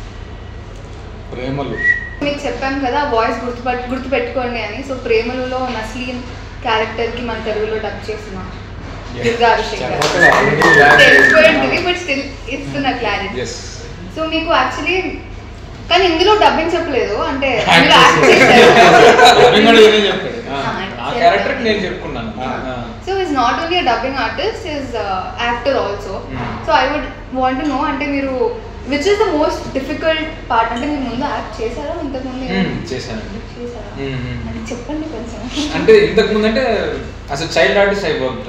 ప్రేమలు మీకు చెప్పాను కదా వాయిస్ గుర్తుపట్ గుర్తుపెట్టుకోండి అని సో ప్రేమలలో నస్లీన్ క్యారెక్టర్ కి మన తెలుగులో డబ్ చేసిన దుర్గా అభిషేక్ చెప్పకలే, already తెలిసిపోయింది బట్ స్టిల్ ఇస్తున్న క్లారిటీ ఎస్ సో మీకు యాక్చువల్లీ కానీ ఇందులో డబ్బింగ్ చెప్పలేదు అంటే Act మీరు యాక్ట్ చేశారు. చేశారు Dubbing కూడా ఈయనే చెప్పాడు. ఆ క్యారెక్టర్కి నేను చెప్పుకున్నాను so is not only dubbing artist is actor also Mm. So I would want to know అంటే మీరు which is the most difficult part అంటే మీరు ముందు యాక్ట్ చేశారా ఇంతకుముందు చేశానండి చేశారా Mm, mm. అంటే చెప్పండి కొంచెం అంటే ఇంతకు ముందు అంటే అసలు చైల్డ్ ఆర్టిస్ట్ ఐ వర్క్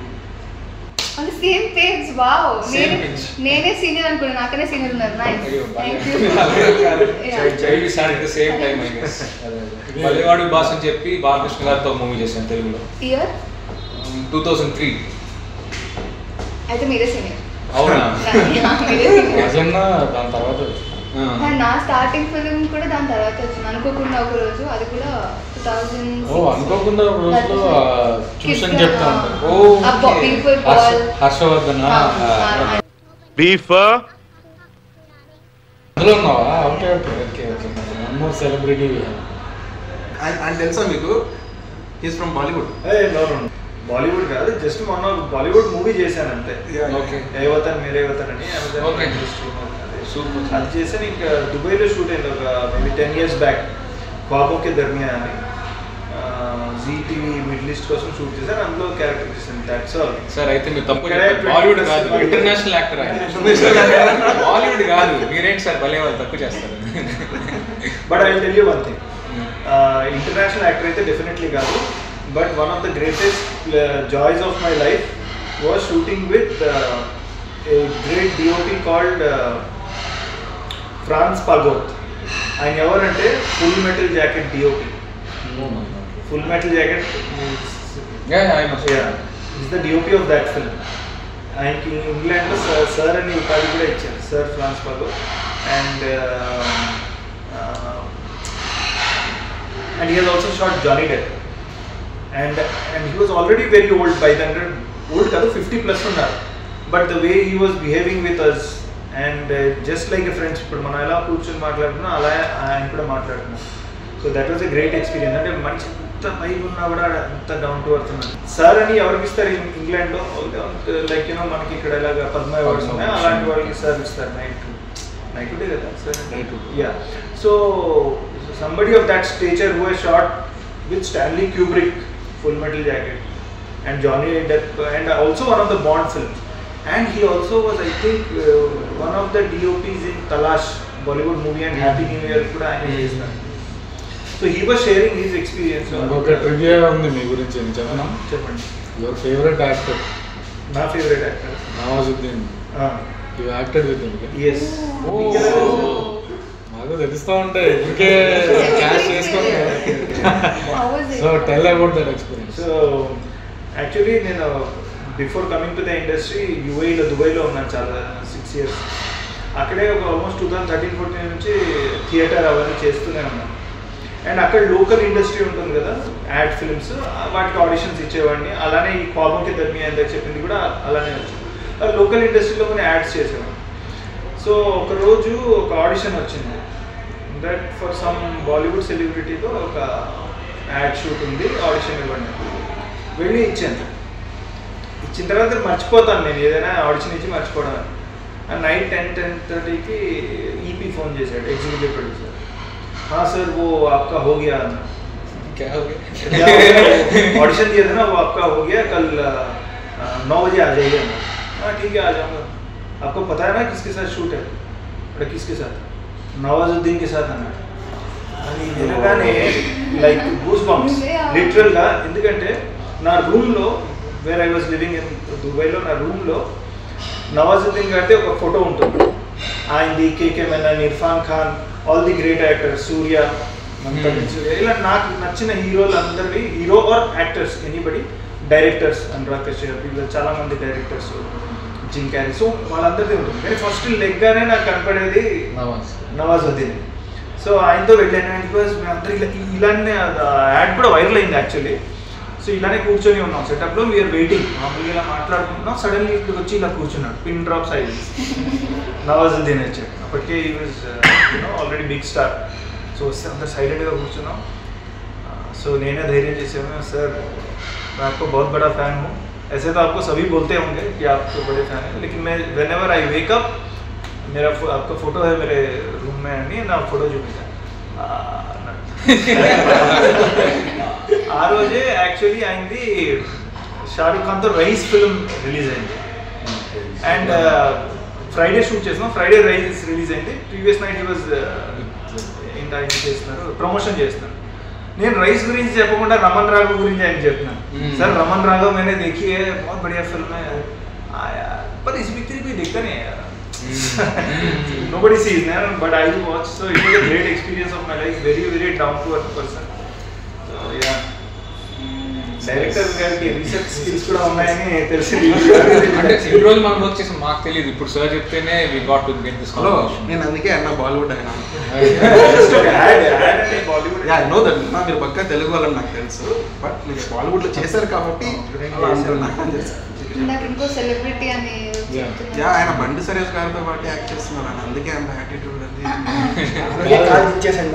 అంటే సేమ్ పేజ్ వావ్ Same నేనే page. నేనే సీనియర్ అనుకున్నాను నాకనే సీనియర్ ఉన్నారు nice thank you child start at the same time I guess మల్లెవాడు బాస్ అని చెప్పి బాలకృష్ణ గారితో మూవీ చేశాను తెలుగులో ఇయర్ టూ థౌసండ్ త్రీ అయితే మీరే సీనియర్ అవునా మీరే సీనియర్ రాజన్న దాని తర్వాత నా స్టార్టింగ్ ఫిలిం కూడా దాని తర్వాత వచ్చింది అనుకోకుండా ఒక రోజు అది కూడా టూ థౌజండ్ ఓ అనుకోకుండా ఒక రోజులో ఆ, ట్యూషన్ చెప్తా ఉంటారు ఓ పీపుల్ హర్ష- బాల్ హర్షవర్ధన్ బీఫ్ అందులో ఉన్నావా okay okay okay okay one more celebrity ఆయన ఆయన తెలుసా మీకు ఈజ్ ఫ్రమ్ బాలీవుడ్ బాలీవుడ్ కాదు జస్ట్ మొన్న బాలీవుడ్ మూవీ చేశానంటే ఓకే ఏవతన్ మీరేవతన్ అని Okay. సూపర్ అది చేశాను ఇంకా దుబాయ్లో షూట్ అయింది ఒక maybe ten years back Khwabon Ke Darmiyan అని జీ టీవీ మిడిల్ ఈస్ట్ కోసం షూట్ చేశాను అందులో క్యారెక్టర్ చేశాను దాట్స్ ఆల్ సార్ అయితే మీరు తప్పు ఇక్కడే చెప్పారు. బాలీవుడ్ కాదు 20 ఇంటర్నేషనల్ యాక్టర్ ఆయన బాలీవుడ్ కాదు మీరేంటి సార్ భలే వాళ్ళు తక్కువ చేస్తారు but I tell you one thing international actor అయితే డెఫినెట్లీ కాదు but one of the greatest joys of my life was shooting with a great DOP called Frans Pagot ఆయన ఎవరంటే Full Metal Jacket DOP Full Metal Jacket is the DOP of that film ఆయనకి ఇంగ్లాండ్లో sir sir అని ఉపాధి కూడా ఇచ్చారు sir Frans Pago and and he has also shot Johnny Depp. And and he was already very old by then. Old కాదు fifty plus ఉన్నారు but the way he was behaving with us and just like a friends ఇప్పుడు మనం ఎలా కూర్చొని మాట్లాడుతున్నాం అలా ఆయన కూడా మాట్లాడుతున్నాం so that was a great experience అంటే మంచి ఎంత పైకి ఉన్నా కూడా అంత డౌన్ టు అర్త్ ఉన్నాడు సార్ అని ఎవరికి ఇస్తారు ఇం- ఇంగ్లాండ్లో లైక్ యూనో మనకి ఇక్కడ ఇలాగ పద్మ అవార్డ్స్ ఉన్నాయి అలాంటి వాళ్ళకి సార్ ఇస్తారు నైట్ నైట్ డే కదా sir yeah so somebody of that stature who shot with Stanley Kubrick Full Metal Jacket and Johnny Depp and also one of the Bond films. And he also was, I think, uh, one of the DOPs in Talash, Bollywood movie and Happy New Year కూడా ఆయన చేసినారు so he was sharing his experience ఇంకొక trivia ఉంది మీ గురించి నేను చెప్పనా చెప్పండి యువర్ ఫేవరెట్ యాక్టర్ నా favourite actor Nawazuddin you acted with yes నాకు తెలుస్తూ ఉంటాయి ఇంకే క్యాష్ చేసుకొని How was it? So tell about that experience so actually నేను before coming to the industry యూఏలో దుబాయ్లో ఉన్నాను చాలా సిక్స్ ఇయర్స్ అక్కడే ఒక almost two thousand thirteen fourteen నుంచి థియేటర్ అవన్నీ చేస్తూనే ఉన్నాను అండ్ అక్కడ లోకల్ ఇండస్ట్రీ ఉంటుంది కదా యాడ్ ఫిల్మ్స్ వాటికి ఆడిషన్స్ ఇచ్చేవాడిని అలానే ఈ కోపంకి దర్మి అని చెప్పింది కూడా అలానే వచ్చింది లోకల్ ఇండస్ట్రీలో కొన్ని యాడ్స్ చేసేవాడిని సో ఒక రోజు ఒక ఆడిషన్ వచ్చింది దట్ ఫర్ సమ్ బాలీవుడ్ సెలబ్రిటీతో ఒక యాడ్ షూట్ ఉంది ఆడిషన్ ఇవ్వండి వెళ్ళి ఇచ్చాను ఇచ్చిన తర్వాత మర్చిపోతాను నేను ఏదైనా ఆడిషన్ ఇచ్చి మర్చిపోవడం నైట్ టెన్ టెన్ థర్టీకి ఈపీ ఫోన్ చేశాడు ఎగ్జిక్యూటివ్ ప్రొడ్యూసర్ हाँ सर वो आपका हो गया क्या हो गया ऑडिशन दिया था ना वो आपका हो गया कल नौ बजे आ जाइए हाँ ठीक है आ जाऊंगा आपको पता है ना किसके साथ शूट है अरे किसके साथ नवाजुद्दीन के साथ అన్నాడు అని వినగానే లైక్ గూస్ బంప్స్ లిటరల్గా ఎందుకంటే నా రూమ్లో where I was living in దుబాయ్లో నా రూమ్లో నవాజుద్దీన్ గారిది ఒక ఫోటో ఉంటుంది ఆయనది KK Menon Irrfan Khan all the great actors Suriya Mamata Banerjee, ఇలా నాకు నచ్చిన హీరోలు అందరివి hero or actors anybody directors Anurag Kashyap వీళ్ళు చాలా మంది డైరెక్టర్స్ జిమ్ క్యారీ సో వాళ్ళందరిది ఉంటుంది కానీ ఫస్ట్ లెగ్గానే నాకు కనపడేది నవాజ్ నవాజుద్దీన్ సో ఆయనతో వెళ్ళాను అండ్ బికాస్ మేమందరూ ఇలా ఇలానే యాడ్ కూడా వైరల్ అయింది యాక్చువల్లీ సో ఇలానే కూర్చొని ఉన్నాం సెటప్లో వీఆర్ వెయిటింగ్ మామూలుగా ఇలా మాట్లాడుకుంటున్నాం సడన్లీ ఇక్కడికి వచ్చి ఇలా కూర్చున్నాడు పిన్ డ్రాప్ సైజ్ నవాజుద్దీన్ వచ్చాడు అప్పటికే he was you know already big star so వస్తే అందరు సైలెంట్గా కూర్చున్నాం సో నేనే धैर्य చేసాను सर मैं आपको बहुत बड़ा फ़ैन हूँ ऐसे तो आपको सभी बोलते होंगे कि आप तो बड़े फ़ैन हैं लेकिन मैं whenever I wake up मेरा फो- आपका फ़ोटो है मेरे रूम में అని నా ఫోటో చూపించాను ఆ, అన్నాడు. ఆ రోజే యాక్చువల్లీ అయింది షారూక్ ఖాన్తో రైస్ ఫిల్మ్ రిలీజ్ అయింది అండ్ ఫ్రైడే షూట్ చేసినాం ఫ్రైడే రైస్ రిలీజ్ అయింది ప్రీవియస్ నైట్ ఈ వాజ్ ఏంటి ఆయన చేస్తున్నారు ప్రమోషన్ చేస్తున్నారు నేను రైస్ గురించి చెప్పకుండా రమన్ రాఘవ్ గురించి ఆయన చెప్తున్నాను Hmm. सर रमन राघव मैंने देखी है बहुत बढ़िया फिल्म है हाँ यार पर इस पिक्चर कोई देखता नहीं है यार nobody sees man but I watch so it was a great experience of my life very very down to earth person so yeah director గారికి రీసెర్చ్ స్కిల్స్ కూడా ఉన్నాయని తెలిసింది అంటే ఇన్ని రోజులు మనం వర్క్ చేసాం మాకు తెలియదు ఇప్పుడు సార్ చెప్తేనే we got to get this hello నేను అందుకే అన్న బాలీవుడ్ అయినా బాలీవుడ్ యా నో దట్ నా మీరు పక్కా తెలుగు వాళ్ళని నాకు తెలుసు బట్ మీరు బాలీవుడ్ లో చేశారు కాబట్టి అలా అంటున్నా అని తెలుసు. నాకు ఇంకో సెలబ్రిటీ అని యా ఆయన బండి సరేష్ గారితో పాటు యాక్ట్ చేస్తున్నారు ఆయన అందుకే అంత యాటిట్యూడ్ అది అందుకే కాల్ ఇచ్చేసాను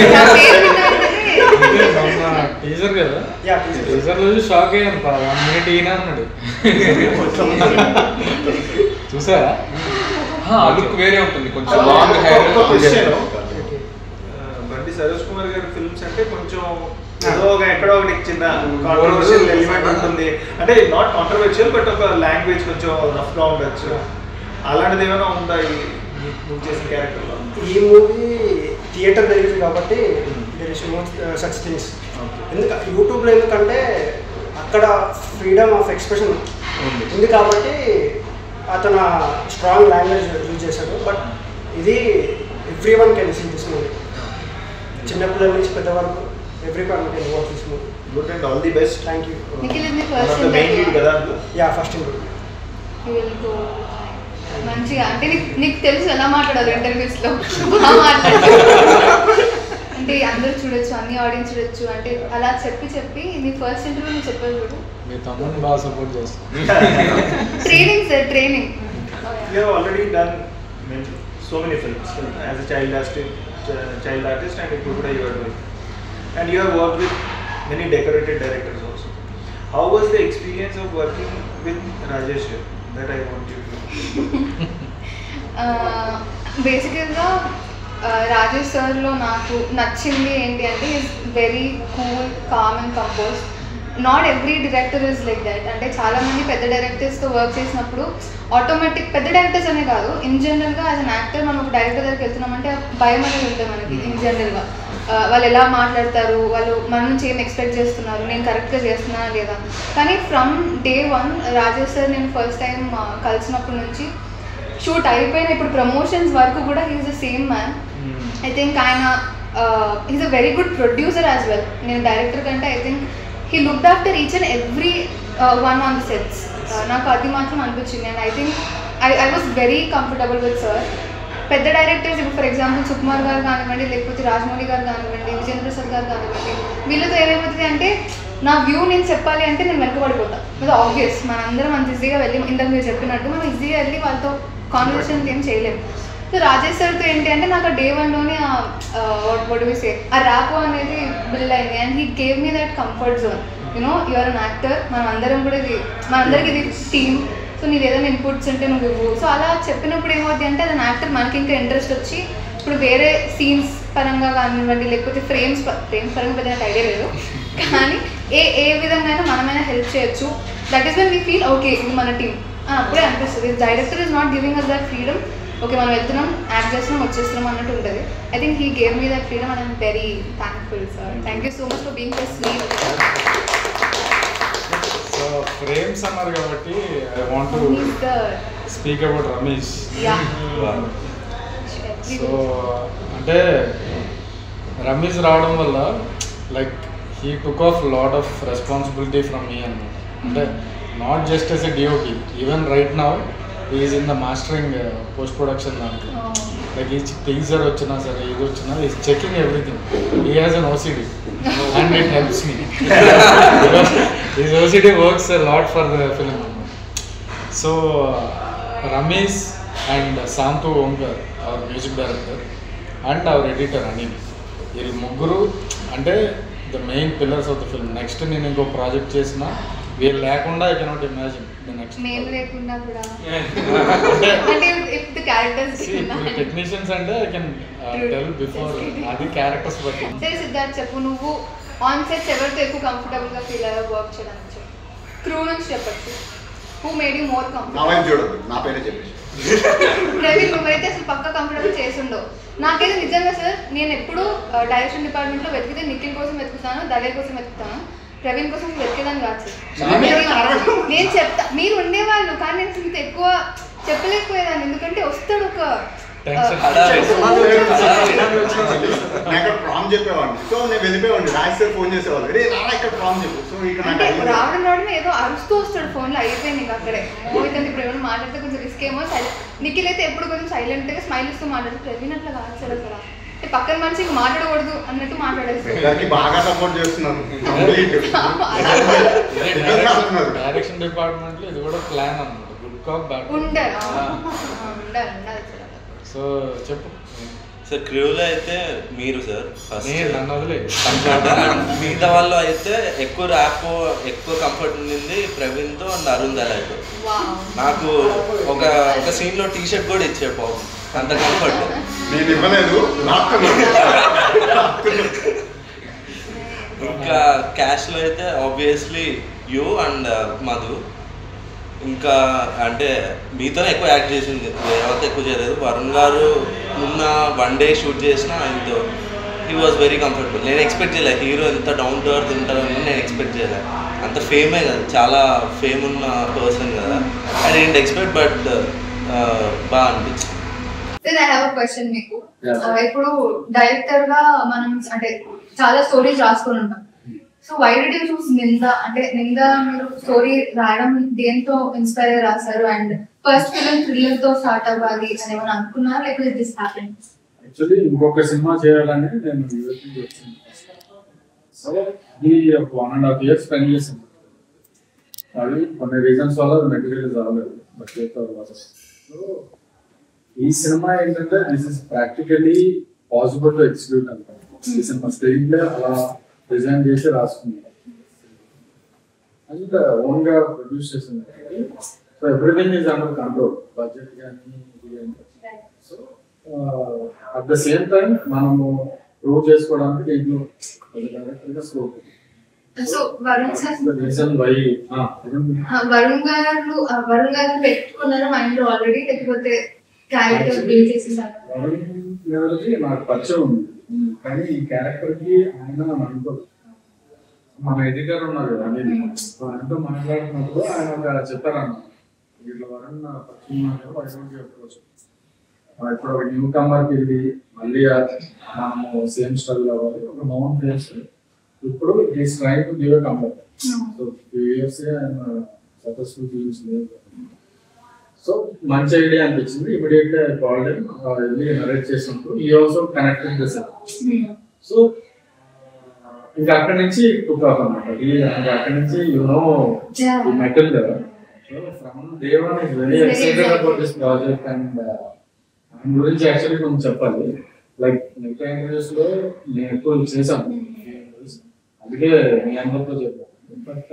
టీజర్ కదా యా teaser. టీజర్ లో చూసి షాక్ అయ్యాను వన్ మినిట్ ఈయన అన్నాడు చూసారా ఆ లుక్ వేరే ఉంటుంది కొంచెం లాంగ్ హెయిర్ క్వశ్చన్ బండి సరోజ్ కుమార్ గారి ఫిల్మ్స్ అంటే కొంచెం ఏదో ఒక ఎక్కడో ఒకటి చిన్న కాంట్రవర్షియల్ ఎలిమెంట్ ఉంటుంది అంటే నాట్ కాంట్రవర్షియల్ బట్ ఒక లాంగ్వేజ్ కొంచెం రఫ్ గా ఉండొచ్చు అలాంటిది ఏమైనా ఉందా ఈ నీ- నువ్వు చేసిన క్యారెక్టర్ లో ఈ మూవీ థియేటర్ రిలీజ్ కాబట్టి there is no such things ఎందుకు యూట్యూబ్లో ఎందుకంటే అక్కడ ఫ్రీడమ్ ఆఫ్ ఎక్స్ప్రెషన్ ఉంది కాబట్టి అతను స్ట్రాంగ్ లాంగ్వేజ్ యూజ్ చేశాడు బట్ ఇది every one can see this movie చిన్నపిల్లల నుంచి పెద్ద వరకు every one can watch this movie good and all the best thank you Nikhil ఇది one of first the main lead కదా అందులో yeah first interview You will go మంచిగా అంటే నీకు నీకు తెలుసు ఎలా మాట్లాడాలి ఇంటర్వ్యూస్ లో బాగా మాట్లాడాలి అంటే అందరూ చూడొచ్చు అన్ని ఆడియన్స్ చూడొచ్చు అంటే అలా చెప్పి చెప్పి నీ ఫస్ట్ ఇంటర్వ్యూ నువ్వు చెప్పావు చూడు మీ తమ్ముడిని బాగా సపోర్ట్ చేస్తాను training sir training You have already done many, so many films as a child artist, uh, child artist, and ఇప్పుడు కూడా you are doing. and you have worked with many decorated directors also. How was the experience of working with Rajesh? here? That I want you to. బేసికల్గా రాజేష్ సార్లో నాకు నచ్చింది ఏంటి అంటే is very cool calm and compose not every director is like that అంటే చాలా మంది పెద్ద డైరెక్టర్స్తో వర్క్ చేసినప్పుడు ఆటోమేటిక్ పెద్ద డైరెక్టర్స్ అనే కాదు ఇన్ జనరల్గా యాజ్ అన్ యాక్టర్ మనం ఒక డైరెక్టర్ దగ్గరికి వెళ్తున్నామంటే ఆ భయం అనేది ఉంటుంది మనకి ఇన్ జనరల్గా వాళ్ళు ఎలా మాట్లాడతారు వాళ్ళు మన నుంచి ఏం ఎక్స్పెక్ట్ చేస్తున్నారు నేను కరెక్ట్గా చేస్తున్నానా లేదా కానీ from day one Rajesh sir నేను ఫస్ట్ టైం కలిసినప్పటి నుంచి షూట్ అయిపోయిన ఇప్పుడు ప్రమోషన్స్ వరకు కూడా he's the same man I think ఆయన he's a very good producer as well నేను డైరెక్టర్ కంటే I think he looked after each and every one on the sets నాకు అది మాత్రం అనిపించింది and I think I I was very comfortable with sir పెద్ద directors ఇప్పుడు for example Sukumar గారు కానివ్వండి లేకపోతే రాజమౌళి గారు కానివ్వండి విజేంద్ర ప్రసాద్ గారు కానివ్వండి వీళ్ళతో ఏమైపోతుంది అంటే నా వ్యూ నేను చెప్పాలి అంటే నేను వెనకబడిపోతా అది ఆబ్వియస్ మనందరం అంత ఈజీగా వెళ్ళి ఇందాక మీరు చెప్పినట్టు మనం ఈజీగా వెళ్ళి వాళ్ళతో కాన్వర్సేషన్ ఏం చేయలేము సో రాజేష్ సార్తో ఏంటి అంటే నాకు డే వన్లోనే వాట్ సే ఆ ర్యాపో అనేది బిల్డ్ అయింది and he gave me that comfort zone you know you're an actor మనం అందరం కూడా ఇది మనందరికి ఇది టీమ్ సో నీది ఏదైనా ఇన్పుట్స్ ఉంటే నువ్వు ఇవ్వు సో అలా చెప్పినప్పుడు ఏమవుతుంది అంటే అది యాక్టర్ మనకి ఇంకా ఇంట్రెస్ట్ వచ్చి ఇప్పుడు వేరే సీన్స్ పరంగా కానివ్వండి లేకపోతే ఫ్రేమ్స్ ఫ్రేమ్స్ పరంగా పెద్ద నాకు ఐడియా లేదు కానీ ఏ ఏ విధంగా మనమైనా హెల్ప్ చేయొచ్చు that is when we feel okay ఇది మన టీం అప్పుడే అనిపిస్తుంది director is not giving us that freedom okay మనం వెళ్తున్నాం యాక్ట్ చేస్తున్నాం వచ్చేస్తున్నాం అన్నట్టు ఉంటుంది I think he gave me that freedom and I'm very thankful sir thank you so much for being so sweet so frames అన్నారు కాబట్టి I want He's the speak about Ramesh Yeah. So అంటే రమేష్ రావడం వల్ల like he took off lot of responsibility from me అనమాట అంటే not just as a DOP even right now is in the mastering post production దాంట్లో like ఈ teaser వచ్చినా సరే ఇది వచ్చినా is checking everything he has an OCD and it helps me is OCD works lot for the film so Ramesh and Shantu Omkar our music director and our editor Anil వీళ్ళు ముగ్గురు అంటే the main pillars of the film next నేను ఇంకో project చేసిన వీళ్ళు లేకుండా I cannot imagine the next మేము లేకుండా కూడా అంటే అంటే ఇఫ్ ద క్యారెక్టర్స్ టెక్నీషియన్స్ అంటే ఐ కెన్ టెల్ బిఫోర్ అది క్యారెక్టర్స్ బట్టి సరే సిద్ధార్థ్ చెప్పు నువ్వు ఆన్ సెట్స్ ఎవరితో ఎక్కువ కంఫర్టబుల్ గా ఫీల్ అయ్యా వర్క్ చేయడానికి చెప్పు క్రూ నుంచి చెప్పచ్చు హూ మేడ్ యూ మోర్ నా కంఫర్టబుల్ వైపు చూడదు నా పేరే చెప్పేసి ప్రవీణ్ నువ్వైతే అసలు పక్క కంఫర్టబుల్ చేసుండవు నాకైతే నిజంగా సార్ నేను ఎప్పుడు డైరెక్షన్ డిపార్ట్మెంట్ లో వెతికితే నిఖిల్ కోసం వెతుకుతాను దళే కోసం వెతుకుతాను ప్రవీణ్ కోసం వెతికేదాన్ని కాదు సార్ నేను- నేను చెప్తా మీరు ఉండేవాళ్ళు కానీ నేను అసలు ఇంత ఎక్కువ చెప్పలేకపోయేదాన్ని ఎందుకంటే వస్తాడు ఒక Tension. నాకు ప్రామ్ చెప్పేవాడిని సో నేను వెళ్ళిపోయేవాడిని రాజ్ సార్ ఫోన్ చేసేవాళ్ళు రే రారా ఇక్కడ ప్రామ్ చెప్పు సో ఇక్కడ నాకు అంటే అయ్యింది. రావడం రావడం ఏదో అరుస్తూ వస్తాడు ఫోన్లో అయిపోయింది ఇంకా అక్కడే మోహిత్ ఇప్పుడు ఏమైనా మాట్లాడితే కొంచెం రిస్క్ ఏమో సైలెంట్ నిఖిల్ అయితే ఎప్పుడు కొంచెం సైలెంట్గా స్మైల్ ఇస్తూ మాట్లాడు ప్రవీణ్ అట్లా కాదు సార్ అసలు అంటే పక్కన మనిషి ఇంక మాట్లాడకూడదు అన్నట్టు మాట్లాడేస్తారు దానికి బాగా సపోర్ట్ చేస్తున్నాను కంప్లీట్ డైరెక్షన్ డిపార్ట్మెంట్ లో ఇది కూడా ప్లాన్ అన్నమాట గుడ్ కాప్ బ్యాడ్ ఉండాలి ఆ, ఉండాలి ఉండాలి సార్ సో చెప్పు సార్ క్రూలో అయితే మీరు సార్ ఫస్ట్ నేను నన్ను వదిలే మిగతా వాళ్ళు అయితే ఎక్కువ ర్యాప్ ఎక్కువ కంఫర్ట్ ఉండింది ప్రవీణ్తో అండ్ అరుణ్ దళాయ్తో నాకు ఒక ఒక సీన్ లో టీ షర్ట్ కూడా ఇచ్చాడు పాపం అంత కంఫర్ట్ నేను ఇవ్వలేదు ఇంకా క్యాష్ లో అయితే ఆబ్వియస్లీ యూ అండ్ మధు ఇంకా అంటే మీతోనే ఎక్కువ యాక్ట్ చేసింది వేరే ఎక్కువ చేయలేదు వరుణ్ గారు ఉన్న వన్ డే షూట్ చేసిన ఆయనతో హీ వాజ్ వెరీ కంఫర్టబుల్ నేను ఎక్స్పెక్ట్ చేయలేదు హీరో ఎంత డౌన్ టు అర్త్ ఉంటారని నేను ఎక్స్పెక్ట్ చేయలేదు అంత ఫేమే కదా చాలా ఫేమ్ ఉన్న పర్సన్ కదా ఐ డెంట్ ఎక్స్పెక్ట్ బట్ బాగా అనిపించింది then I have a question మీకు Yeah. Uh, ఇప్పుడు డైరెక్టర్ గా మనం అంటే చాలా స్టోరీస్ రాసుకొని ఉంటాం so why did you choose Nindha అంటే నింద మీరు స్టోరీ రాయడం దేంతో ఇన్స్పైర్ అయ్యి రాశారు అండ్ ఫస్ట్ ఫిలిం థ్రిల్లర్ తో స్టార్ట్ అవ్వాలి అని ఏమైనా అనుకున్నారా లేకపోతే దిస్ హ్యాపెన్ యాక్చువల్లీ ఇంకొక సినిమా చేయాలని నేను యూఎస్ నుంచి వచ్చింది సో ఇది ఒక one and half years spend చేసింది అది కొన్ని రీజన్స్ వల్ల మెటీరియల్ రాలేదు బడ్జెట్ వల్ల సో ఈ సినిమా ఏంటంటే this is practically possible to execute అనుకుంటున్నాను ఈ సినిమా స్క్రీన్ ప్లే అలా డిజైన్ చేసి రాసుకున్నాను అండ్ ఓన్గా ప్రొడ్యూస్ చేసింది so everything is under control budget కానీ so at the same time మనము ప్రూవ్ చేసుకోవడానికి దీంట్లో డైరెక్ట్గా scope so Varun sir reason why ఆ, వరుణ్ గారు ఆ, వరుణ్ గారు పెట్టుకున్నారు మైండ్ లో ఆల్రెడీ లేకపోతే క్యారెక్టర్ బిల్డ్ చేసేసారు గారికి నాకు పరిచయం ఉంది కానీ ఈ క్యారెక్టర్ కి ఆయన అనుకోదు మన ఎడిటర్ ఉన్నారు కదా అనిల్ ఆయనతో మాట్లాడుతున్నప్పుడు ఆయన ఒక చెప్పారన్నమాట ఇట్లా వరుణ్ పరిచయం ఉన్నారు వైష్ణవి అప్రోచ్ ఇప్పుడు ఒక న్యూ కమర్ కి వెళ్ళి మళ్ళీ ఆ మనము సేమ్ స్టైల్ అవ్వాలి ఒక మౌంట్ ఫేస్ ఇప్పుడు ఈస్ ట్రై టు గివ్ కంబర్ సో ఫ్యూ ఇయర్స్ ఆయన సక్సెస్ఫుల్ ఫిల్మ్స్ లేదు సో మంచి ఐడియా అనిపించింది ఇమీడియట్ గా కాల్ వెళ్ళి నరేట్ చేసినప్పుడు he also connected the sir so ఇంకా అక్కడి నుంచి కుక్ ఆఫ్ అనమాట ఇంకా అక్కడి నుంచి యు నో Yeah. మెటల్ కదా so from day one is very Very excited excited. About this project and దాని గురించి యాక్చువల్లీ కొంచెం చెప్పాలి లైక్ మిగతా ఇంటర్వ్యూస్ లో నేను ఎక్కువ చేశాను అందుకే మీ అందరితో చెప్పాను బట్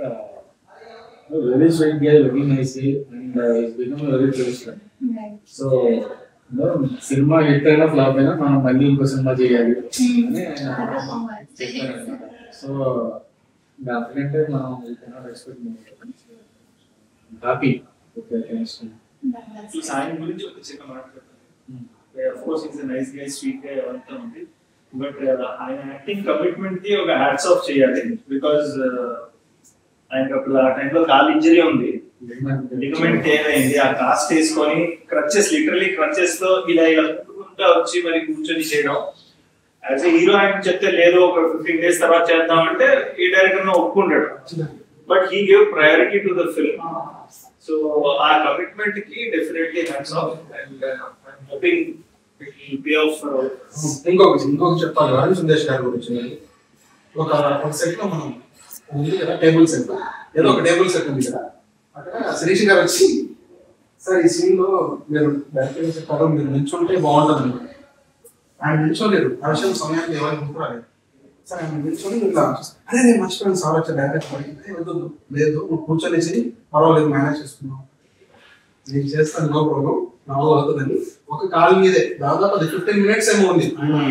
వెరీ స్వీట్ గా very nice and is become very close so సినిమా హిట్ అయినా ఫ్లాప్ అయినా మనం మళ్ళీ ఇంకో సినిమా చేయాలి అని చెప్పాను సో దానికంటే మనం ఎక్స్పెక్ట్ హ్యాపీ ఓకే థ్యాంక్స్ ఆయన గురించి ఒక చిన్న మాట్లాడతాను of course is nice guy sweet guy అంతా ఉంది బట్ ఆయన యాక్టింగ్ కమిట్మెంట్ కి ఒక హ్యాట్స్ ఆఫ్ చేయాలి బికాజ్ ఆయనకి అప్పుడు ఆ టైంలో కాల్ ఇంజరీ ఉంది లిగమెంట్ ఏదైంది ఆ కాస్ట్ వేసుకొని క్రచెస్ లిటరలీ క్రచెస్ తో ఇలా ఇలా కుట్టుకుంటా వచ్చి మరి కూర్చొని చేయడం యాజ్ ఎ హీరో ఆయన చెప్తే లేదు ఒక ఫిఫ్టీన్ డేస్ తర్వాత చేద్దాం అంటే ఈ డైరెక్టర్ ఒప్పుకుంటాడు but he gave priority to the film so ఆ కమిట్మెంట్ కి definitely hands off and hoping pay off ఇంకొక ఇంకొక చెప్పాలి వరుణ్ సుందేశ్ గారి గురించి నేను. ఒక ఒక సెట్ లో మనం ఉంది కదా టేబుల్ సెట్ ఏదో ఒక టేబుల్ సెట్ ఉంది కదా అక్కడ శిరీష్ గారు వచ్చి సార్ ఈ సీన్ లో మీరు డైరెక్టర్ చెప్పారు మీరు నిల్చుంటే బాగుంటుంది అన్నారు. ఆయన నిల్చోలేరు ఆ విషయం సమయానికి ఎవరికి గుర్తు రాలేదు సార్ ఆయన నిల్చొని ఇట్లా అరే నేను మర్చిపోయాను సార్ వచ్చే డైరెక్టర్ అడిగితే వద్దు వద్దు. లేదు నువ్వు కూర్చొనేసి పర్వాలేదు మేనేజ్ చేసుకున్నావు నేను చేస్తాను నో ప్రాబ్లం నా వల్ల అవుతుందని ఒక కాల్ మీదే దాదాపు అది ఫిఫ్టీన్ మినిట్స్ ఏమో ఉంది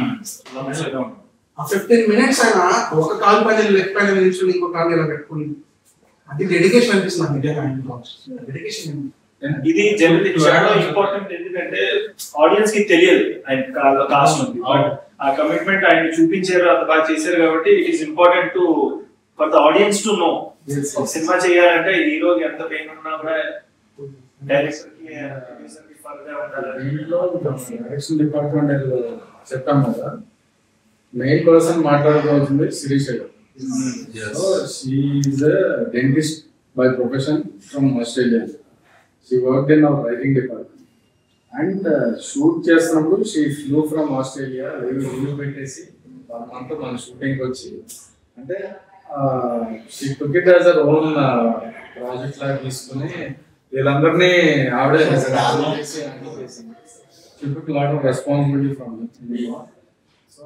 ఆ ఫిఫ్టీన్ మినిట్స్ అయినా ఒక కాల్ పైన లెఫ్ట్ పైన నిల్చుని ఇంకో కాల్ ఇలా పెట్టుకుని అది డెడికేషన్ అనిపిస్తుంది నాకు నిజంగా ఆయనలో డెడికేషన్ ఇది జనరల్ చాలా ఇంపార్టెంట్ ఎందుకంటే ఆడియన్స్ కి తెలియదు ఆయన కాస్ట్ ఉంది బట్ ఆ కమిట్మెంట్ ఆయన చూపించారు అంత బాగా చేశారు కాబట్టి it is important to for the audience to know ఒక సినిమా చేయాలంటే హీరోకి ఎంత పెయిన్ ఉన్నా కూడా డైరెక్టర్ కి producer కి further ఉండాలి దీంట్లో డైరెక్షన్ డిపార్ట్మెంట్ చెప్పాం కదా మెయిన్ పర్సన్ మాట్లాడుకోవాల్సింది Sirisha garu so she's dentist by profession from Australia she work in our writing department and shoot చేస్తున్నప్పుడు she flew from Australia leave పెట్టేసి వన్ మంత్ మన షూటింగ్ వచ్చి అంటే she took it as her own project లాగా తీసుకుని వీళ్ళందరినీ ఆవిడే handle చేసి handle చేసింది she took lot of responsibility from so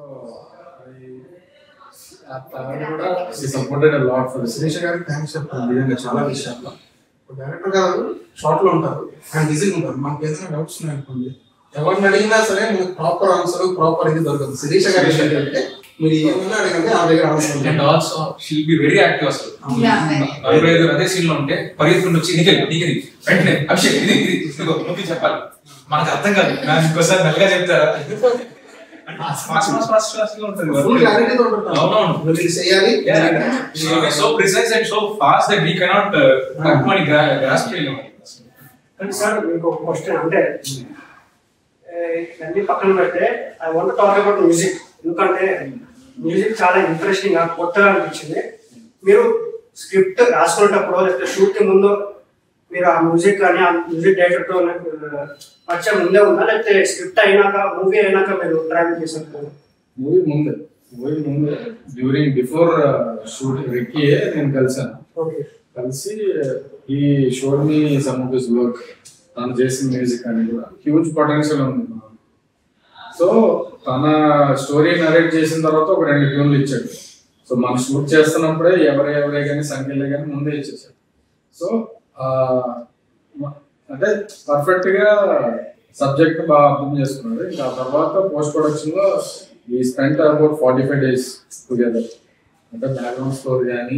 కూడా she supported lot for Sirisha గారికి థ్యాంక్స్ చెప్తాను నిజంగా చాలా విషయాల్లో ఒక డైరెక్టర్ గారు షార్ట్ లో ఉంటారు ఆయన బిజీగా ఉంటారు మనకి ఏదైనా డౌట్స్ ఉన్నాయి అనుకోండి ఎవరిని అడిగినా సరే మనకు ప్రాపర్ ఆన్సర్ ప్రాపర్ ఇది దొరకదు శిరీష గారు ఏంటంటే మీరు ఏమన్నా అడగండి ఆ దగ్గర answer and also she'll be very active అసలు Yeah. నలుగురు ఐదు అదే సీన్ లో ఉంటే పరిగెత్తుకుని వచ్చి నీకే నీకే వెంటనే అభిషేక్ ఇది ఇది ఇదిగో నొప్పి చెప్పాలి మనకు అర్థం కాదు నాకు ఇంకోసారి మెల్లగా చెప్తారా ఫాస్ట్ ఫాస్ట్ ఫాస్ట్ ఫాస్ట్ గా ఉంటుంది ఫుల్ క్లారిటీతో ఉంటుంది అవునవును మీరు ఇది చేయాలి so precise and so fast that we cannot money grasp చేయలేము అంటే సార్ మీకు ఒక క్వశ్చన్ అంటే ఏ, ఇవన్నీ పక్కన పెడితే I want talk about music ఎందుకంటే మ్యూజిక్ చాలా ఇంట్రెస్టింగ్ నాకు కొత్తగా అనిపించింది మీరు స్క్రిప్ట్ రాసుకునేటప్పుడు లేకపోతే షూట్ కి ముందు మీరు ఆ మ్యూజిక్ కానీ ఆ మ్యూజిక్ డైరెక్టర్ తో నాకు, ఆ, పరిచయం ముందే ఉందా లేకపోతే స్క్రిప్ట్ అయినాక మూవీ అయినాక మీరు ట్రావెల్ చేశారు మూవీ ముందే మూవీ ముందే డ్యూరింగ్ బిఫోర్ షూటింగ్ రిక్కీ నేను కలిసాను ఓకే కలిసి he showed me some of his work తను చేసిన మ్యూజిక్ అని కూడా హ్యూజ్ పొటెన్షియల్ ఉంది సో తన స్టోరీ నరేట్ చేసిన తర్వాత ఒక రెండు ట్యూన్లు ఇచ్చాడు సో మనం షూట్ చేస్తున్నప్పుడే ఎవరే ఎవరే కానీ సంఖ్యలే కానీ ముందే ఇచ్చేసారు సో ఆ, మ- అంటే పర్ఫెక్ట్ గా సబ్జెక్ట్ బాగా అర్థం చేసుకున్నారు ఇంకా ఆ తర్వాత పోస్ట్ ప్రొడక్షన్ లో he spent about forty five days together అంటే బ్యాక్గ్రౌండ్ స్కోర్ కానీ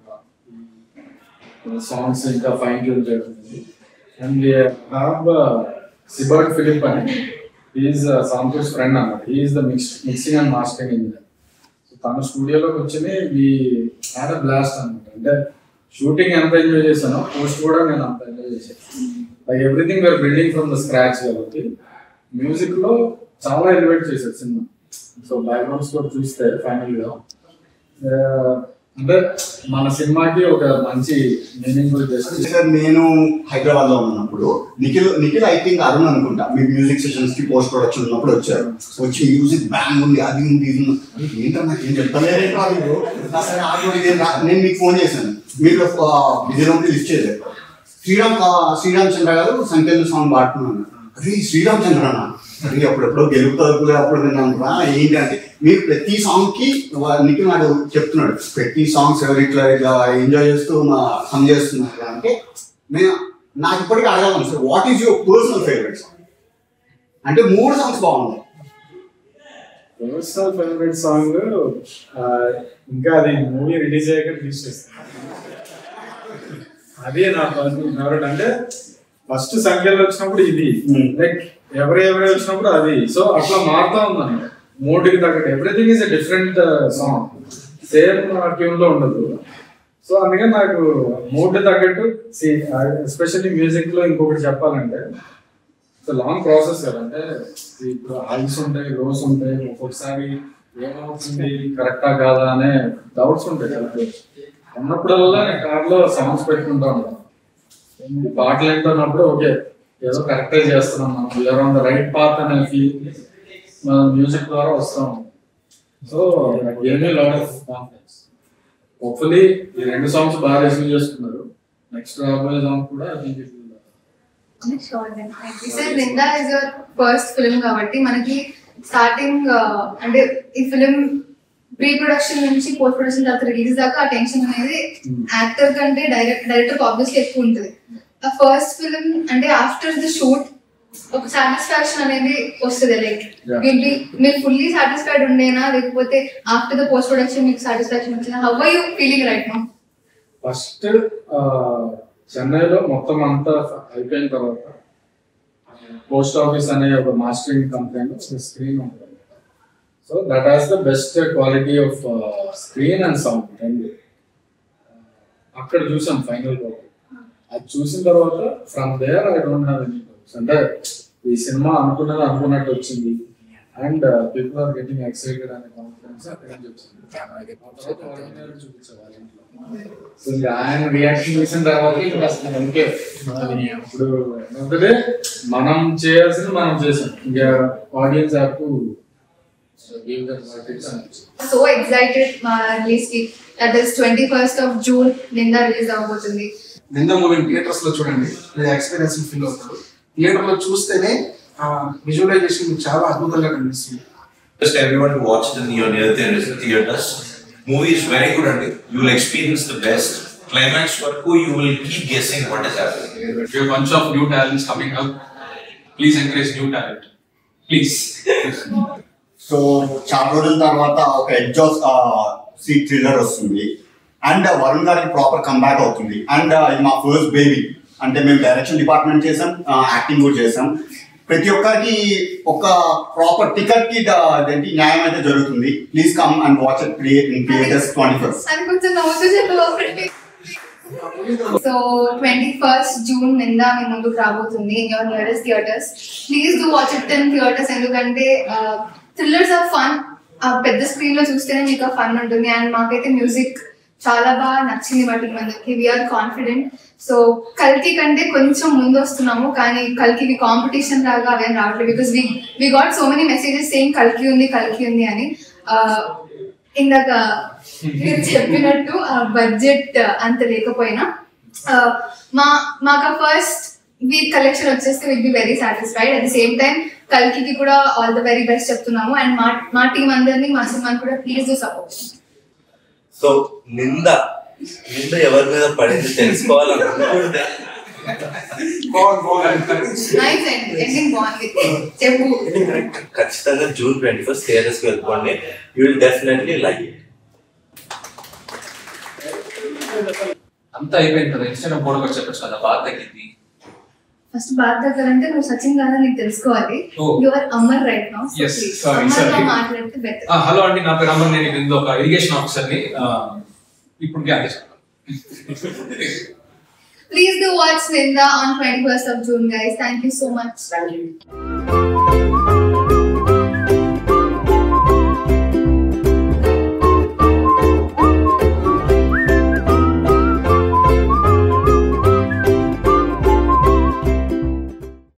సాంగ్స్ ఇంకా ఫైన్ ట్యూన్ జరుగుతుంది అండ్ హ్యావ్ సిబర్ట్ ఫిలిప్ అని ఈజ్ సాంతోష్ ఫ్రెండ్ అన్నమాట is the mix mixing and mastering engineer so తన స్టూడియోలోకి వచ్చి మీ హ్యాడ్ బ్లాస్ట్ అనమాట అంటే షూటింగ్ ఎంత ఎంజాయ్ చేశానో పోస్ట్ కూడా నేను అంత ఎంజాయ్ చేశాను like everything where building from the scratch కాబట్టి మ్యూజిక్ లో చాలా ఎలివేట్ చేశాడు సినిమా సో బ్యాక్గ్రౌండ్ స్కోర్ చూస్తే ఫైనల్ గా ఆ, అంటే మన సినిమాకి ఒక మంచి మీనింగ్ఫుల్ చేసి సార్ నేను హైదరాబాద్ లో ఉన్నప్పుడు నిఖిల్ నిఖిల్ ఐ థింక్ అరుణ్ అనుకుంటా మీ మ్యూజిక్ సెషన్స్ కి పోస్ట్ ప్రొడక్షన్ ఉన్నప్పుడు వచ్చారు వచ్చి మ్యూజిక్ బ్యాంగ్ ఉంది అది ఉంది ఇది ఉంది అరే ఏంటో నాకు ఏం చెప్తలేరేంటో మీరు నా సరే ఆగు, ఇది రా- నేను మీకు ఫోన్ చేశాను మీరు బిజీలో ఉండి లిస్ట్ చేయలేదు శ్రీరామ్ కా- శ్రీరామ్ చంద్ర గారు సంఖ్యలు సాంగ్ పాడుతున్నాను అరే శ్రీరామ్ చంద్రనా అరే అప్పుడెప్పుడో గెలుపుతుంది అప్పుడు విన్నాను రా ఏంటి అంటే మీరు ప్రతి సాంగ్ కి వా- నిఖిల్ నాడు చెప్తున్నాడు ప్రతి సాంగ్స్ ఎవరు ఇట్లా ఇట్లా ఎంజాయ్ చేస్తూ మా సమ్ చేస్తున్నారు అంటే నేను నాకు ఇప్పటికీ అడగాలను sir what is your personal favourite song అంటే మూడు సాంగ్స్ బాగున్నాయి పర్సనల్ ఫేవరెట్ సాంగ్ ఇంకా అది మూవీ రిలీజ్ అయ్యాక రిలీజ్ చేస్తాను అదే నా పర్సనల్ ఫేవరెట్ అంటే ఫస్ట్ సంఖ్యలో వచ్చినప్పుడు ఇది లైక్ ఎవరు ఎవరు వచ్చినప్పుడు అది సో అట్లా మారుతా ఉందన్నమాట మూడుకి తగ్గట్టు everything is a different song same tune లో ఉండదు సో అందుకని నాకు మూడ్ తగ్గట్టు ఎస్పెషల్లీ మ్యూజిక్ లో ఇంకొకటి చెప్పాలంటే లాంగ్ ప్రాసెస్ కదా అంటే ఇప్పుడు హైస్ ఉంటాయి లోస్ ఉంటాయి ఒక్కొక్కసారి ఏమవుతుంది కరెక్టా కాదా అనే డౌట్స్ ఉంటాయి కదా ఉన్నప్పుడల్లా నేను కార్ లో సాంగ్స్ పెట్టుకుంటా ఉంటాను ఈ పాటలు వింటున్నప్పుడు ఓకే ఏదో కరెక్టే చేస్తున్నాం మనం we're on the right path అనే ఫీల్ మన మ్యూజిక్ ద్వారా వస్తాం సో ఏమీ లాట్ ఆఫ్ కాన్ఫిడెన్స్ హోప్ఫుల్లీ ఈ రెండు సాంగ్స్ బాగా రిసీవ్ చేసుకున్నారు నెక్స్ట్ రాబోయే సాంగ్ కూడా I think it will sir Nindha is your first film కాబట్టి మనకి స్టార్టింగ్ అంటే ఈ ఫిలిం ప్రీ ప్రొడక్షన్ నుంచి పోస్ట్ ప్రొడక్షన్ తర్వాత రిలీజ్ దాకా ఆ టెన్షన్ అనేది యాక్టర్ కంటే డైరెక్ట్ డైరెక్టర్ ఆబ్వియస్లీ ఎక్కువ ఉంటుంది ఆ ఫస్ట్ ఫిలిం అంటే ఆఫ్టర్ ద షూట్ ఒక సాటిస్ఫాక్షన్ అనేది వస్తుంది లైక్ Yeah. మీరు ఫుల్లీ సాటిస్ఫైడ్ ఉండేనా లేకపోతే ఆఫ్టర్ ద పోస్ట్ ప్రొడక్షన్ మీకు సాటిస్ఫాక్షన్ వచ్చినా how are you feeling right now first చెన్నైలో మొత్తం అంతా అయిపోయిన తర్వాత పోస్ట్ ఆఫీస్ అనే ఒక మాస్టరింగ్ కంపెనీలో స్క్రీన్ ఉంటుంది so that has the best quality of screen and sound రెండు అక్కడ చూసాం ఫైనల్ అది చూసిన తర్వాత from there I don't have any doubts అంటే ఈ సినిమా అనుకున్నది అనుకున్నట్టు వచ్చింది and people are getting excited అనే కాన్ఫిడెన్స్ అక్కడ నుంచి వచ్చింది ఆ తర్వాత ordinary చూపించారు వాళ్ళ ఇంట్లో. సో ఇంకా ఆయన రియాక్షన్ చూసిన తర్వాత ఇంకా అసలు ఇంకే అది ఇప్పుడు ఏంటంటే మనం చేయాల్సింది మనం చేసాం ఇంకా audience have to give that verdicts అని సో ఎక్సైటెడ్ మా రిలీజ్ కి that is twenty first of June Nindha release అవబోతుంది నింద మూవీని థియేటర్స్ లో చూడండి మీరు ఎక్స్పీరియన్స్ ఫీల్ అవుతారు థియేటర్ లో చూస్తేనే విజువలైజేషన్ మీకు చాలా అద్భుతంగా కనిపిస్తుంది Just everyone to watch it in your near theaters. theaters. Movie is very good and you will experience the best. Climax వరకు you will keep guessing what is happening. We have a bunch of new talents coming up. Please encourage new talent. Please. So చాలా రోజుల తర్వాత ఒక ఎగ్జాస్ seat thriller వస్తుంది అండ్ వరుణ్ గారికి proper comeback అవుతుంది అండ్ ఇది మా ఫస్ట్ బేబీ అంటే మేము డైరెక్షన్ డిపార్ట్మెంట్ చేసాం యాక్టింగ్ కూడా చేసాం ప్రతి ఒక్కరికి ఒక ప్రాపర్ టికెట్ కి ద- అదేంటి న్యాయం అయితే జరుగుతుంది please come and watch it in theatres twenty first అది కొంచెం నవ్వుతూ చెప్పు సో ట్వంటీ ఫస్ట్ జూన్ నింద మీ ముందుకు రాబోతుంది in your nearest theatres please do watch it in theatres ఎందుకంటే థ్రిల్లర్స్ ఆఫ్ ఫన్ ఆ పెద్ద స్క్రీన్ లో చూస్తేనే మీకు ఆ ఫన్ ఉంటుంది అండ్ మాకైతే మ్యూజిక్ చాలా బాగా నచ్చింది వాటి మనకి వీఆర్ కాన్ఫిడెంట్ సో కల్కి కంటే కొంచెం ముందు వస్తున్నాము కానీ కల్కి కాంపిటీషన్ లాగా అవేం రావట్లేదు because we we got so many messages same కల్కి ఉంది కల్కి ఉంది అని ఆ, ఇందాక మీరు చెప్పినట్టు బడ్జెట్ అంత లేకపోయినా ఆ, మా మాకు ఫస్ట్ వీక్ కలెక్షన్ వచ్చేస్తే will be very satisfied at the same time కల్కి కూడా ఆల్ ద వెరీ బెస్ట్ చెప్తున్నాము అండ్ మా మా టీం అందరినీ మా సినిమాని కూడా ప్లీజ్ డూ సపోర్ట్ సో నింద నింద ఎవరి మీద పడింది తెలుసుకోవాలని అనుకుంటే నైస్ ఎండింగ్ బాగుంది చెప్పు ఖచ్చితంగా జూన్ ట్వంటీ ఫస్ట్ థియేటర్స్ కి వెళ్ళిపోండి you will definitely like it అంతా అయిపోయింది కదా ఇన్స్టాగ్రామ్ ఫోటో కూడా చెప్పచ్చు కదా బాధ తగ్గింది ఫస్ట్ బాధ దగ్గర అంటే నువ్వు సచిన్ కాదా నీకు తెలుసుకోవాలి Oh. Your Amar right now Yes, sorry, Amar sorry. మాట్లాడితే బెటర్ ఆ, హలో అండి నా పేరు అమర్ నేను ఇందులో ఒక ఇరిగేషన్ ఆఫీసర్ని ఆ, ఇప్పుడు garage Please do watch Ninda on 21st of June, guys. Thank you so much. Thank you.